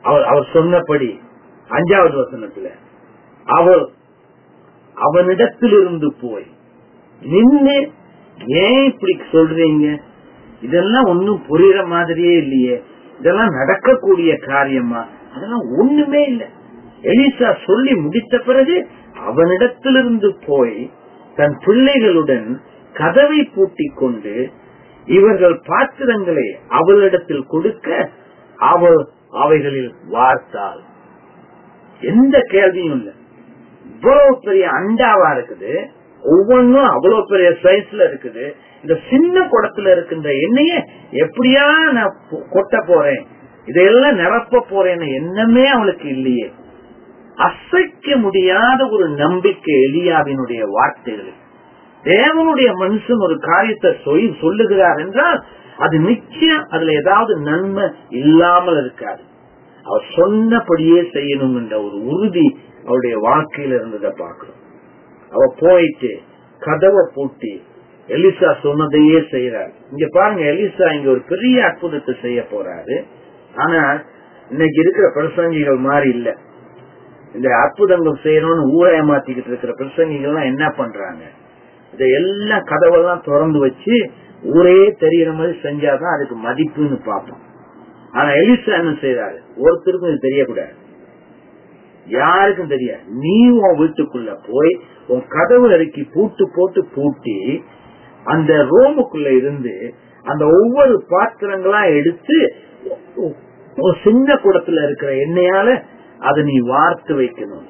A: அவர் அவர் சொன்னபடி அஞ்சாவது வசனத்துல அவள் அவனிடத்திலிருந்து போய் நின்னு ஏன் இப்படி சொல்றீங்க இதெல்லாம் ஒன்னும் புரியுற மாதிரியே இல்லையே இதெல்லாம் நடக்கக்கூடிய காரியமா அதெல்லாம் ஒண்ணுமே இல்லை எலிசா சொல்லி முடித்த பிறகு அவனிடத்திலிருந்து போய் தன் பிள்ளைகளுடன் கதவை பூட்டிக் கொண்டு இவர்கள் பாத்திரங்களை அவளிடத்தில் கொடுக்க அவள் அவைகளில் வார்த்தாள் எந்த கேள்வியும் இல்லை இவ்வளவு பெரிய அண்டாவா இருக்குது ஒவ்வொன்றும் அவ்வளவு பெரிய சைஸ்ல இருக்குது இந்த சின்ன குடத்துல இருக்கின்ற எண்ணெய எப்படியா நான் பொ- கொட்ட போறேன் இதையெல்லாம் நிரப்ப போறேன்னு எண்ணமே அவளுக்கு இல்லையே அசைக்க முடியாத ஒரு நம்பிக்கை எலியாவினுடைய வார்த்தைகள் தேவனுடைய மனுஷன் ஒரு காரியத்தை சொல் சொல்லுகிறார் என்றால் அது நிச்சயம் அதுல ஏதாவது நன்மை இல்லாமல் இருக்காது அவர் சொன்னபடியே செய்யணும் என்ற ஒரு உறுதி அவருடைய வாழ்க்கையில இருந்ததை பார்க்கிறோம் அவ போயிட்டு கதவை பூட்டி எலிசா சொன்னதையே செய்யறாரு இங்க பாருங்க எலிசா இங்க ஒரு பெரிய அற்புதத்தை செய்ய போறாரு ஆனா இன்னைக்கு இருக்கிற பிரசங்கிகள் மாதிரி இல்ல இந்த அற்புதங்கள் செய்யணும்னு ஊரை ஏமாத்திக்கிட்டு இருக்கிற பிரசங்கிகள்லாம் என்ன பண்றாங்க இதை எல்லாம் கதவெல்லாம் திறந்து வச்சு ஊரே தெரியற மாதிரி செஞ்சாதான் அதுக்கு மதிப்புன்னு பார்ப்போம் ஆனா எலிசா என்ன செய்யறாரு ஒருத்தருக்கும் இது தெரியக்கூடாது யாருக்கும் தெரியாது நீ உன் வீட்டுக்குள்ள போய் உன் கதவு அறுக்கி பூட்டு போட்டு பூட்டி அந்த ரோமுக்குள்ள இருந்து அந்த ஒவ்வொரு பாத்திரங்களா எடுத்து ஒரு சின்ன குடத்துல இருக்கிற எண்ணெயால அதை நீ வார்த்து வைக்கணும்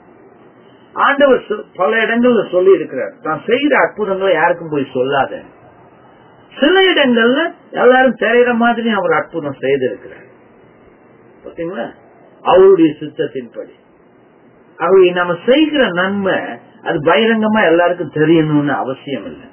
A: ஆண்டவர் சொ- பல இடங்கள்ல சொல்லி இருக்கிறார் தான் செய்யற அற்புதங்களை யாருக்கும் போய் சொல்லாத சில இடங்கள்ல எல்லாரும் தெரியற மாதிரி அவர் அற்புதம் செய்திருக்கிறார் பாத்தீங்களா அவருடைய சித்தத்தின்படி அப்படி நம்ம செய்கிற நன்மை அது பகிரங்கமா எல்லாருக்கும் தெரியணும்னு அவசியம் இல்லை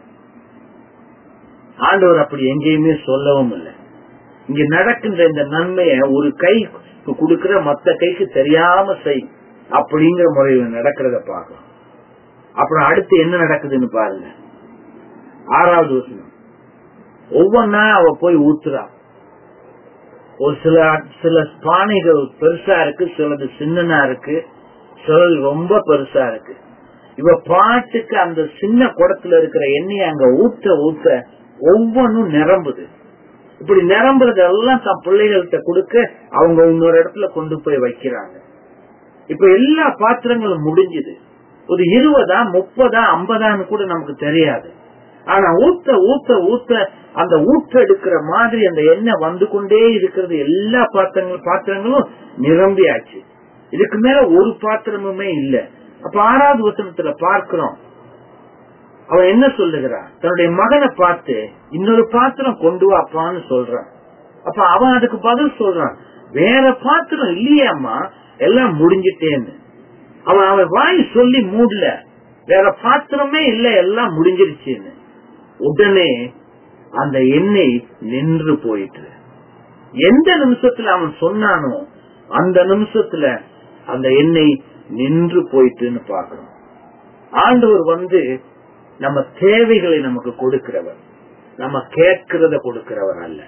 A: ஆண்டவர் அப்படி எங்கேயுமே சொல்லவும் இல்லை இங்க நடக்கின்ற இந்த நன்மையை ஒரு கை கொடுக்கிற மத்த கைக்கு தெரியாம செய் அப்படிங்கிற முறையில் நடக்கிறத பார்க்கலாம் அப்புறம் அடுத்து என்ன நடக்குதுன்னு பாருங்க ஆறாவது வசனம் ஒவ்வொன்னா அவ போய் ஊத்துறா ஒரு சில சில பானைகள் பெருசா இருக்கு சிலது சின்னனா இருக்கு சிலது ரொம்ப பெருசா இருக்கு இவ பாட்டுக்கு அந்த சின்ன குடத்துல இருக்கிற எண்ணெயை அங்க ஊத்த ஊத்த ஒவ்வொன்றும் நிரம்புது இப்படி நிரம்புறதெல்லாம் தன் பிள்ளைகள்கிட்ட கொடுக்க அவங்க இன்னொரு இடத்துல கொண்டு போய் வைக்கிறாங்க இப்ப எல்லா பாத்திரங்களும் முடிஞ்சுது ஒரு இருபதா முப்பதா ஐம்பதான்னு கூட நமக்கு தெரியாது ஆனா ஊத்த ஊத்த ஊத்த அந்த ஊற்ற எடுக்கிற மாதிரி அந்த எண்ணெய் வந்து கொண்டே இருக்கிறது எல்லா பாத்திரங்கள் பாத்திரங்களும் நிரம்பியாச்சு இதுக்கு மேல ஒரு பாத்திரமுமே இல்ல அப்ப ஆறாவது வசனத்துல பார்க்கிறோம் அவன் என்ன சொல்லுகிறான் தன்னுடைய மகனை பார்த்து இன்னொரு பாத்திரம் கொண்டு வாப்பான்னு சொல்றான் அப்ப அவன் அதுக்கு பதில் சொல்றான் வேற பாத்திரம் இல்லையாம்மா எல்லாம் முடிஞ்சிட்டேன்னு அவன் அவன் வாய் சொல்லி மூடல வேற பாத்திரமே இல்ல எல்லாம் முடிஞ்சிருச்சுன்னு உடனே அந்த எண்ணெய் நின்று போயிட்டு எந்த நிமிஷத்துல அவன் சொன்னானோ அந்த நிமிஷத்துல அந்த எண்ணெய் நின்று போயிட்டுன்னு பாக்குறோம் ஆண்டவர் வந்து நம்ம தேவைகளை நமக்கு கொடுக்கிறவர் நம்ம கேட்கிறத கொடுக்கிறவர் அல்ல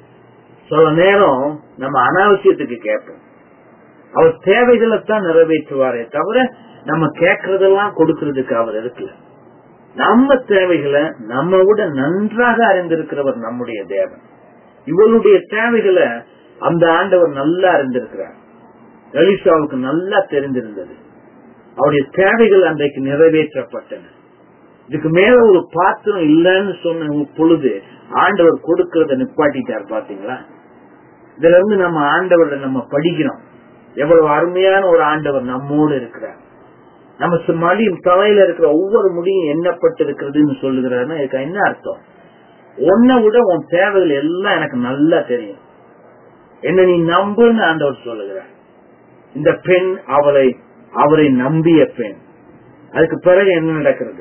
A: சில நேரம் நம்ம அனாவசியத்துக்கு கேட்போம் அவர் தேவைகளைத்தான் நிறைவேற்றுவாரே தவிர நம்ம கேட்கறதெல்லாம் கொடுக்கறதுக்கு அவர் இருக்கல நம்ம தேவைகளை நம்ம விட நன்றாக அறிந்திருக்கிறவர் நம்முடைய தேவன் இவருடைய தேவைகளை அந்த ஆண்டவர் நல்லா அறிந்திருக்கிறார் எலிசாவுக்கு நல்லா தெரிந்திருந்தது அவருடைய தேவைகள் அன்றைக்கு நிறைவேற்றப்பட்டன இதுக்கு மேல ஒரு பாத்திரம் இல்லைன்னு சொன்ன பொழுது ஆண்டவர் கொடுக்கறத நிப்பாட்டிட்டார் பாத்தீங்களா இதுல இருந்து நம்ம ஆண்டவரை நம்ம படிக்கிறோம் எவ்வளவு அருமையான ஒரு ஆண்டவர் நம்மோடு இருக்கிறார் நம்ம சு- மடியும் தலையில இருக்கிற ஒவ்வொரு முடியும் எண்ணப்பட்டு இருக்கிறதுன்னு சொல்லுகிறாருன்னா இதுக்கு என்ன அர்த்தம் உன்னை விட உன் தேவைகள் எல்லாம் எனக்கு நல்லா தெரியும் என்ன நீ நம்புன்னு ஆண்டவர் சொல்லுகிறார் இந்த பெண் அவளை அவரை நம்பிய பெண் அதுக்கு பிறகு என்ன நடக்கிறது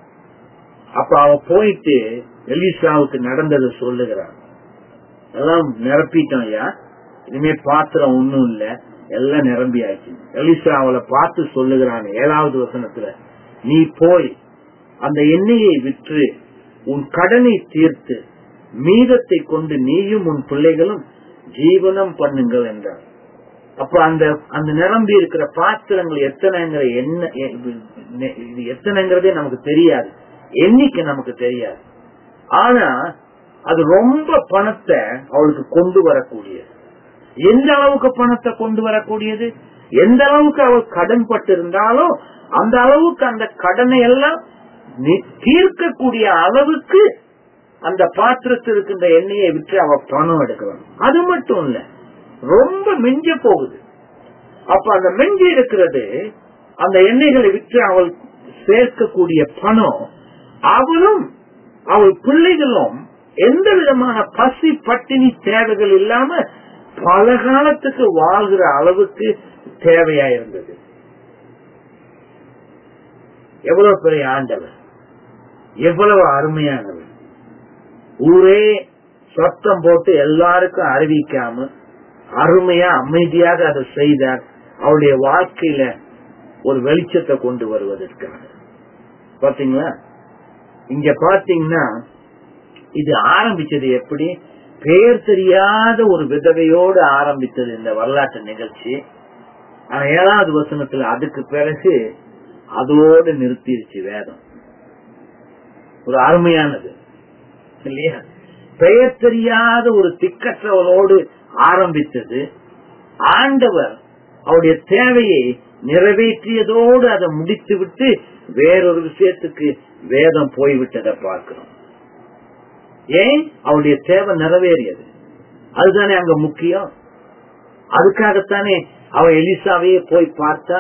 A: அப்ப அவ போயிட்டு எலிசாவுக்கு நடந்ததை சொல்லுகிறார் எல்லாம் நிரப்பிட்டோம் ஐயா இனிமே பாத்திரம் ஒண்ணும் இல்ல எல்லாம் நிரம்பியாச்சு எலிசா அவளை பார்த்து சொல்லுகிறான் ஏழாவது வசனத்துல நீ போய் அந்த எண்ணெயை விற்று உன் கடனை தீர்த்து மீதத்தை கொண்டு நீயும் உன் பிள்ளைகளும் ஜீவனம் பண்ணுங்கள் என்றார் அப்ப அந்த அந்த நிரம்பி இருக்கிற பாத்திரங்கள் எத்தனைங்கிற என்ன இது எத்தனைங்கிறதே நமக்கு தெரியாது எண்ணிக்கை நமக்கு தெரியாது ஆனா அது ரொம்ப பணத்தை அவளுக்கு கொண்டு வரக்கூடியது எந்த அளவுக்கு பணத்தை கொண்டு வரக்கூடியது எந்த அளவுக்கு அவள் கடன் பட்டு இருந்தாலும் அந்த அளவுக்கு அந்த கடனை எல்லாம் தீர்க்கக்கூடிய அளவுக்கு அந்த பாத்திரத்தில் இருக்கின்ற எண்ணெயை விற்று அவ பணம் எடுக்கலாம் அது மட்டும் இல்ல ரொம்ப மிஞ்ச போகுது அப்ப அந்த மிஞ்சி இருக்கிறது அந்த எண்ணெய்களை விற்று அவள் சேர்க்கக்கூடிய பணம் அவளும் அவள் பிள்ளைகளும் எந்த விதமான பசி பட்டினி தேவைகள் இல்லாம பல காலத்துக்கு வாழ்கிற அளவுக்கு தேவையா இருந்தது எவ்வளவு பெரிய ஆண்டவர் எவ்வளவு அருமையானவர் ஊரே சத்தம் போட்டு எல்லாருக்கும் அறிவிக்காம அருமையா அமைதியாக அதை செய்தார் அவருடைய வாழ்க்கையில ஒரு வெளிச்சத்தை கொண்டு வருவதற்காக பாத்தீங்களா இங்க பாத்தீங்கன்னா இது ஆரம்பிச்சது எப்படி பெயர் தெரியாத ஒரு விதவையோடு ஆரம்பித்தது இந்த வரலாற்று நிகழ்ச்சி ஆனா ஏழாவது வசனத்துல அதுக்கு பிறகு அதோடு நிறுத்திருச்சு வேதம் ஒரு அருமையானது இல்லையா பெயர் தெரியாத ஒரு திக்கற்றவளோடு ஆரம்பித்தது ஆண்டவர் அவருடைய தேவையை நிறைவேற்றியதோடு அதை முடித்து விட்டு வேறொரு விஷயத்துக்கு வேதம் போய்விட்டதை பார்க்கிறோம் ஏன் அவருடைய தேவை நிறைவேறியது அதுதானே அங்க முக்கியம் அதுக்காகத்தானே அவ எலிசாவையே போய் பார்த்தா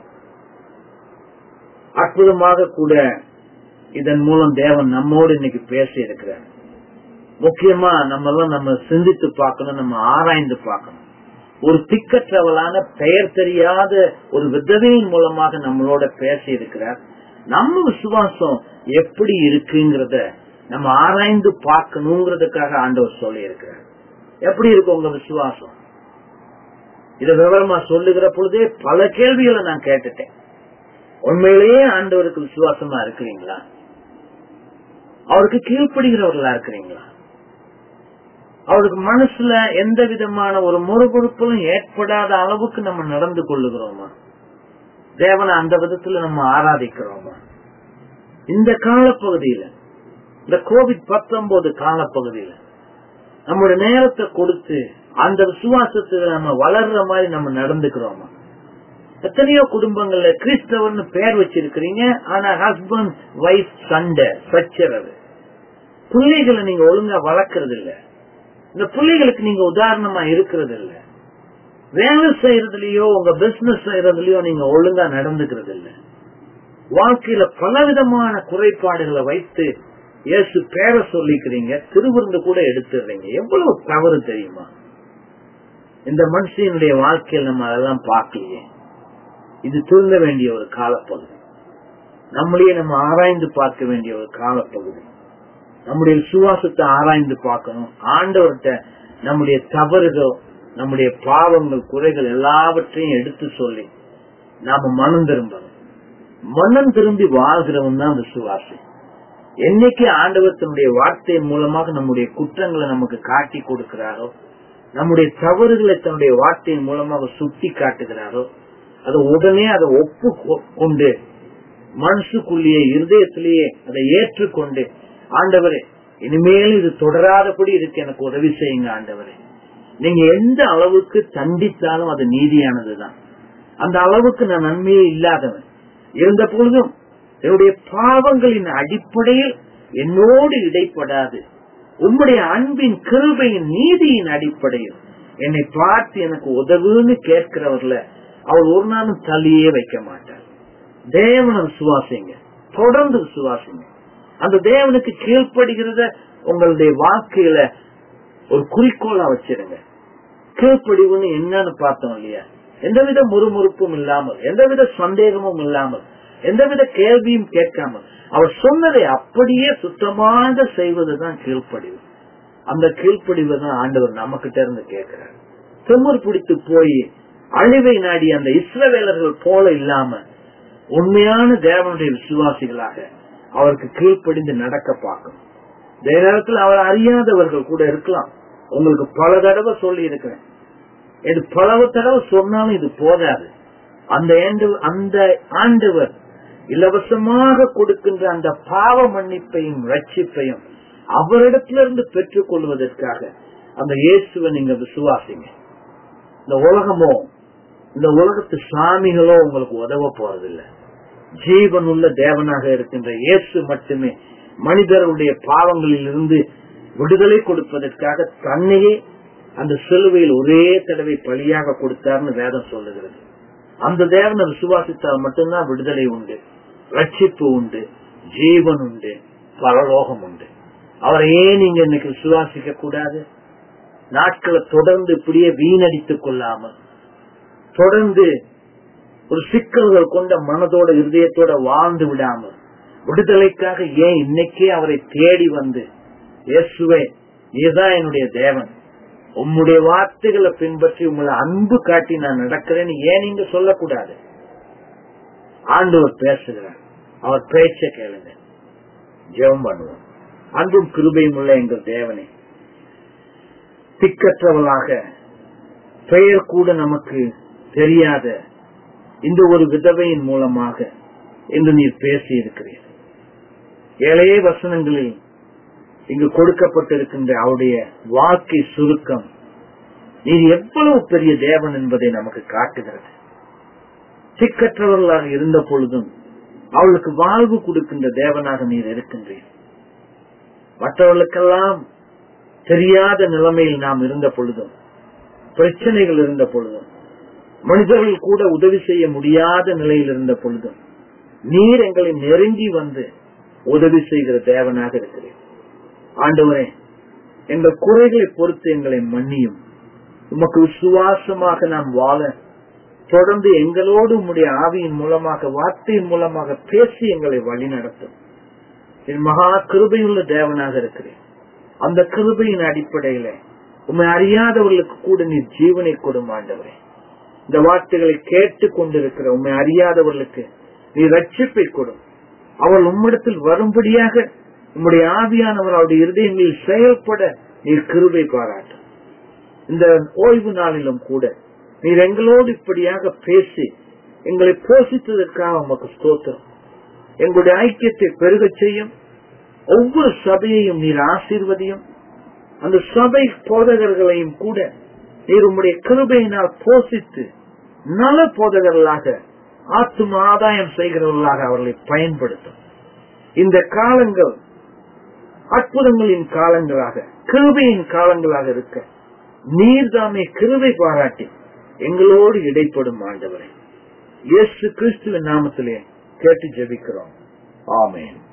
A: அற்புதமாக கூட இதன் மூலம் தேவன் நம்மோடு இன்னைக்கு பேசி இருக்கிறார் முக்கியமா நம்ம எல்லாம் நம்ம சிந்தித்து பார்க்கணும் நம்ம ஆராய்ந்து பார்க்கணும் ஒரு திக்கற்றவளான பெயர் தெரியாத ஒரு விதவையின் மூலமாக நம்மளோட பேசி இருக்கிறார் நம்ம விசுவாசம் எப்படி இருக்குங்கிறத நம்ம ஆராய்ந்து பார்க்கணுங்கிறதுக்காக ஆண்டவர் சொல்லி இருக்கிறார் எப்படி இருக்கு உங்க விசுவாசம் இத விவரமா சொல்லுகிற பொழுதே பல கேள்விகளை நான் கேட்டுட்டேன் உண்மையிலேயே ஆண்டவருக்கு விசுவாசமா இருக்கிறீங்களா அவருக்கு கீழ்ப்படுகிறவர்களா இருக்கிறீங்களா அவருக்கு மனசுல எந்த விதமான ஒரு முறுமுறுப்பும் ஏற்படாத அளவுக்கு நம்ம நடந்து கொள்ளுகிறோமா தேவனை அந்த விதத்துல நம்ம ஆராதிக்கிறோமா இந்த காலப்பகுதியில இந்த கோவிட் பத்தொன்பது காலப்பகுதியில நம்முடைய நேரத்தை கொடுத்து அந்த விசுவாசத்துல நம்ம வளர்ற மாதிரி நம்ம நடந்துக்கிறோமா எத்தனையோ குடும்பங்கள்ல கிறிஸ்தவர்னு பேர் வச்சிருக்கிறீங்க ஆனா ஹஸ்பண்ட் ஒய்ஃப் சண்டை சச்சரவு பிள்ளைகளை நீங்க ஒழுங்கா வளர்க்கறது இல்ல இந்த பிள்ளைகளுக்கு நீங்க உதாரணமா இருக்கிறது இல்ல வேலை செய்யறதுலயோ உங்க பிசினஸ் செய்யறதுலயோ நீங்க ஒழுங்கா நடந்துக்கிறது இல்ல வாழ்க்கையில பலவிதமான குறைபாடுகளை வைத்து இயேசு பேரை சொல்லிக்கிறீங்க திருவிருந்து கூட எடுத்துடுறீங்க எவ்வளவு தவறு தெரியுமா இந்த மனுஷனுடைய வாழ்க்கையில் நம்ம அதெல்லாம் பார்க்கலையே இது திருந்த வேண்டிய ஒரு காலப்பகுதி நம்மளையே நம்ம ஆராய்ந்து பார்க்க வேண்டிய ஒரு காலப்பகுதி நம்முடைய விசுவாசத்தை ஆராய்ந்து பார்க்கணும் ஆண்டவர்கிட்ட நம்முடைய தவறுகள் நம்முடைய பாவங்கள் குறைகள் எல்லாவற்றையும் எடுத்து சொல்லி நாம மனம் திரும்பணும் மனம் திரும்பி வாழ்கிறவன் தான் விசுவாசி என்னைக்கு ஆண்டவர் தன்னுடைய வார்த்தையின் மூலமாக நம்முடைய குற்றங்களை நமக்கு காட்டி கொடுக்கிறாரோ நம்முடைய தவறுகளை தன்னுடைய வார்த்தையின் மூலமாக சுட்டி காட்டுகிறாரோ அதை உடனே அதை ஒப்பு கொண்டு மனசுக்குள்ளேயே இருதயத்திலேயே அதை ஏற்றுக்கொண்டு ஆண்டவரே இனிமேல் இது தொடராதபடி இருக்கு எனக்கு உதவி செய்யுங்க ஆண்டவரே நீங்க எந்த அளவுக்கு தண்டித்தாலும் அது நீதியானதுதான் அந்த அளவுக்கு நான் நன்மையே இல்லாதவன் இருந்த பொழுதும் என்னுடைய பாவங்களின் அடிப்படையில் என்னோடு இடைப்படாது உம்முடைய அன்பின் கிருபையின் நீதியின் அடிப்படையில் என்னை பார்த்து எனக்கு உதவுன்னு கேட்கிறவர்ல அவர் ஒரு நாளும் தள்ளியே வைக்க மாட்டார் தேவனை விசுவாசிங்க தொடர்ந்து விசுவாசிங்க அந்த தேவனுக்கு கீழ்ப்படுகிறத உங்களுடைய வாழ்க்கையில ஒரு குறிக்கோளா வச்சிருங்க கீழ்ப்படிவுன்னு என்னன்னு பார்த்தோம் இல்லையா எந்தவித முறுமுறுப்பும் இல்லாமல் எந்தவித சந்தேகமும் இல்லாமல் எந்தவித கேள்வியும் கேட்காமல் அவர் சொன்னதை அப்படியே சுத்தமாக செய்வதுதான் கீழ்ப்படிவு அந்த கீழ்ப்படிவு தான் ஆண்டவர் நம்ம கிட்ட இருந்து கேட்கிறார் திமிர் பிடித்து போய் அழிவை நாடி அந்த இஸ்ரவேலர்கள் போல இல்லாம உண்மையான தேவனுடைய விசுவாசிகளாக அவருக்கு கீழ்ப்படிந்து நடக்க பார்க்கணும் இதே நேரத்தில் அவர் அறியாதவர்கள் கூட இருக்கலாம் உங்களுக்கு பல தடவை சொல்லி இருக்கிறேன் இது பல தடவை சொன்னாலும் இது போதாது அந்த ஆண்டு- அந்த ஆண்டவர் இலவசமாக கொடுக்கின்ற அந்த பாவ மன்னிப்பையும் ரட்சிப்பையும் அவரிடத்திலிருந்து பெற்றுக் கொள்வதற்காக அந்த இயேசுவை நீங்க விசுவாசிங்க இந்த உலகமோ இந்த உலகத்து சாமிகளோ உங்களுக்கு உதவ போறதில்லை ஜீவன் உள்ள தேவனாக இருக்கின்ற இயேசு மட்டுமே மனிதர்களுடைய பாவங்களில் இருந்து விடுதலை கொடுப்பதற்காக தன்னையே அந்த சிலுவையில் ஒரே தடவை பலியாக கொடுத்தார்னு வேதம் சொல்லுகிறது அந்த தேவனை விசுவாசித்தால் மட்டும்தான் விடுதலை உண்டு ரட்சிப்பு உண்டு ஜீவன் உண்டு பரலோகம் உண்டு அவரை ஏன் நீங்க இன்னைக்கு விசுவாசிக்க கூடாது நாட்களை தொடர்ந்து இப்படியே வீணடித்துக் கொள்ளாமல் தொடர்ந்து ஒரு சிக்கல்கள் கொண்ட மனதோட இருதயத்தோட வாழ்ந்து விடாமல் விடுதலைக்காக ஏன் இன்னைக்கே அவரை தேடி வந்து இயேசுவே இதுதான் என்னுடைய தேவன் உம்முடைய வார்த்தைகளை பின்பற்றி உங்களை அன்பு காட்டி நான் நடக்கிறேன்னு ஏன் நீங்க சொல்லக்கூடாது ஆண்டவர் பேசுகிறார் அவர் பேச்ச கேளுங்க ஜெபம் பண்ணுவோம் அன்பும் கிருபையும் உள்ள எங்கள் தேவனே திக்கற்றவளாக பெயர் கூட நமக்கு தெரியாத இந்த ஒரு விதவையின் மூலமாக என்று நீர் பேசி இருக்கிறீர் ஏழைய வசனங்களில் இங்கு கொடுக்கப்பட்டிருக்கின்ற அவருடைய வாழ்க்கை சுருக்கம் நீர் எவ்வளவு பெரிய தேவன் என்பதை நமக்கு காட்டுகிறது திக்கற்றவர்களாக இருந்த பொழுதும் அவளுக்கு வாழ்வு கொடுக்கின்ற தேவனாக நீர் இருக்கின்றீர் மற்றவர்களுக்கெல்லாம் தெரியாத நிலைமையில் நாம் இருந்த பொழுதும் பிரச்சனைகள் இருந்த பொழுதும் மனிதர்கள் கூட உதவி செய்ய முடியாத நிலையில் இருந்த பொழுதும் நீர் எங்களை நெருங்கி வந்து உதவி செய்கிற தேவனாக இருக்கிறேன் ஆண்டவரே எங்கள் குறைகளை பொறுத்து எங்களை மன்னியும் உமக்கு விசுவாசமாக நாம் வாழ தொடர்ந்து எங்களோடு உம்முடைய ஆவியின் மூலமாக வார்த்தையின் மூலமாக பேசி எங்களை வழி நடத்தும் என் மகா கிருபையுள்ள தேவனாக இருக்கிறேன் அந்த கிருபையின் அடிப்படையில உண்மை அறியாதவர்களுக்கு கூட நீர் ஜீவனை கொடும் ஆண்டவரே இந்த வார்த்தைகளை கேட்டுக் கொண்டிருக்கிற உண்மை அறியாதவர்களுக்கு நீ ரட்சிப்பை கொடும் அவள் உம்மிடத்தில் வரும்படியாக உம்முடைய ஆவியானவர் அவருடைய இருதயங்களில் செயல்பட நீர் கிருபை பாராட்டும் இந்த ஓய்வு நாளிலும் கூட நீர் எங்களோடு இப்படியாக பேசி எங்களை போஷித்ததற்காக உமக்கு ஸ்தோத்திரம் எங்களுடைய ஐக்கியத்தை பெருகச் செய்யும் ஒவ்வொரு சபையையும் நீர் ஆசீர்வதியும் அந்த சபை போதகர்களையும் கூட நீர் உம்முடைய கிருபையினால் போஷித்து நல போதகர்களாக ஆத்தும ஆதாயம் செய்கிறவர்களாக அவர்களை பயன்படுத்தும் இந்த காலங்கள் அற்புதங்களின் காலங்களாக கிருபையின் காலங்களாக இருக்க நீர்தாமே கிருபை பாராட்டி எங்களோடு இடைப்படும் ஆண்டவரை இயேசு கிறிஸ்துவின் நாமத்திலே கேட்டு ஜெபிக்கிறோம் ஆமேன்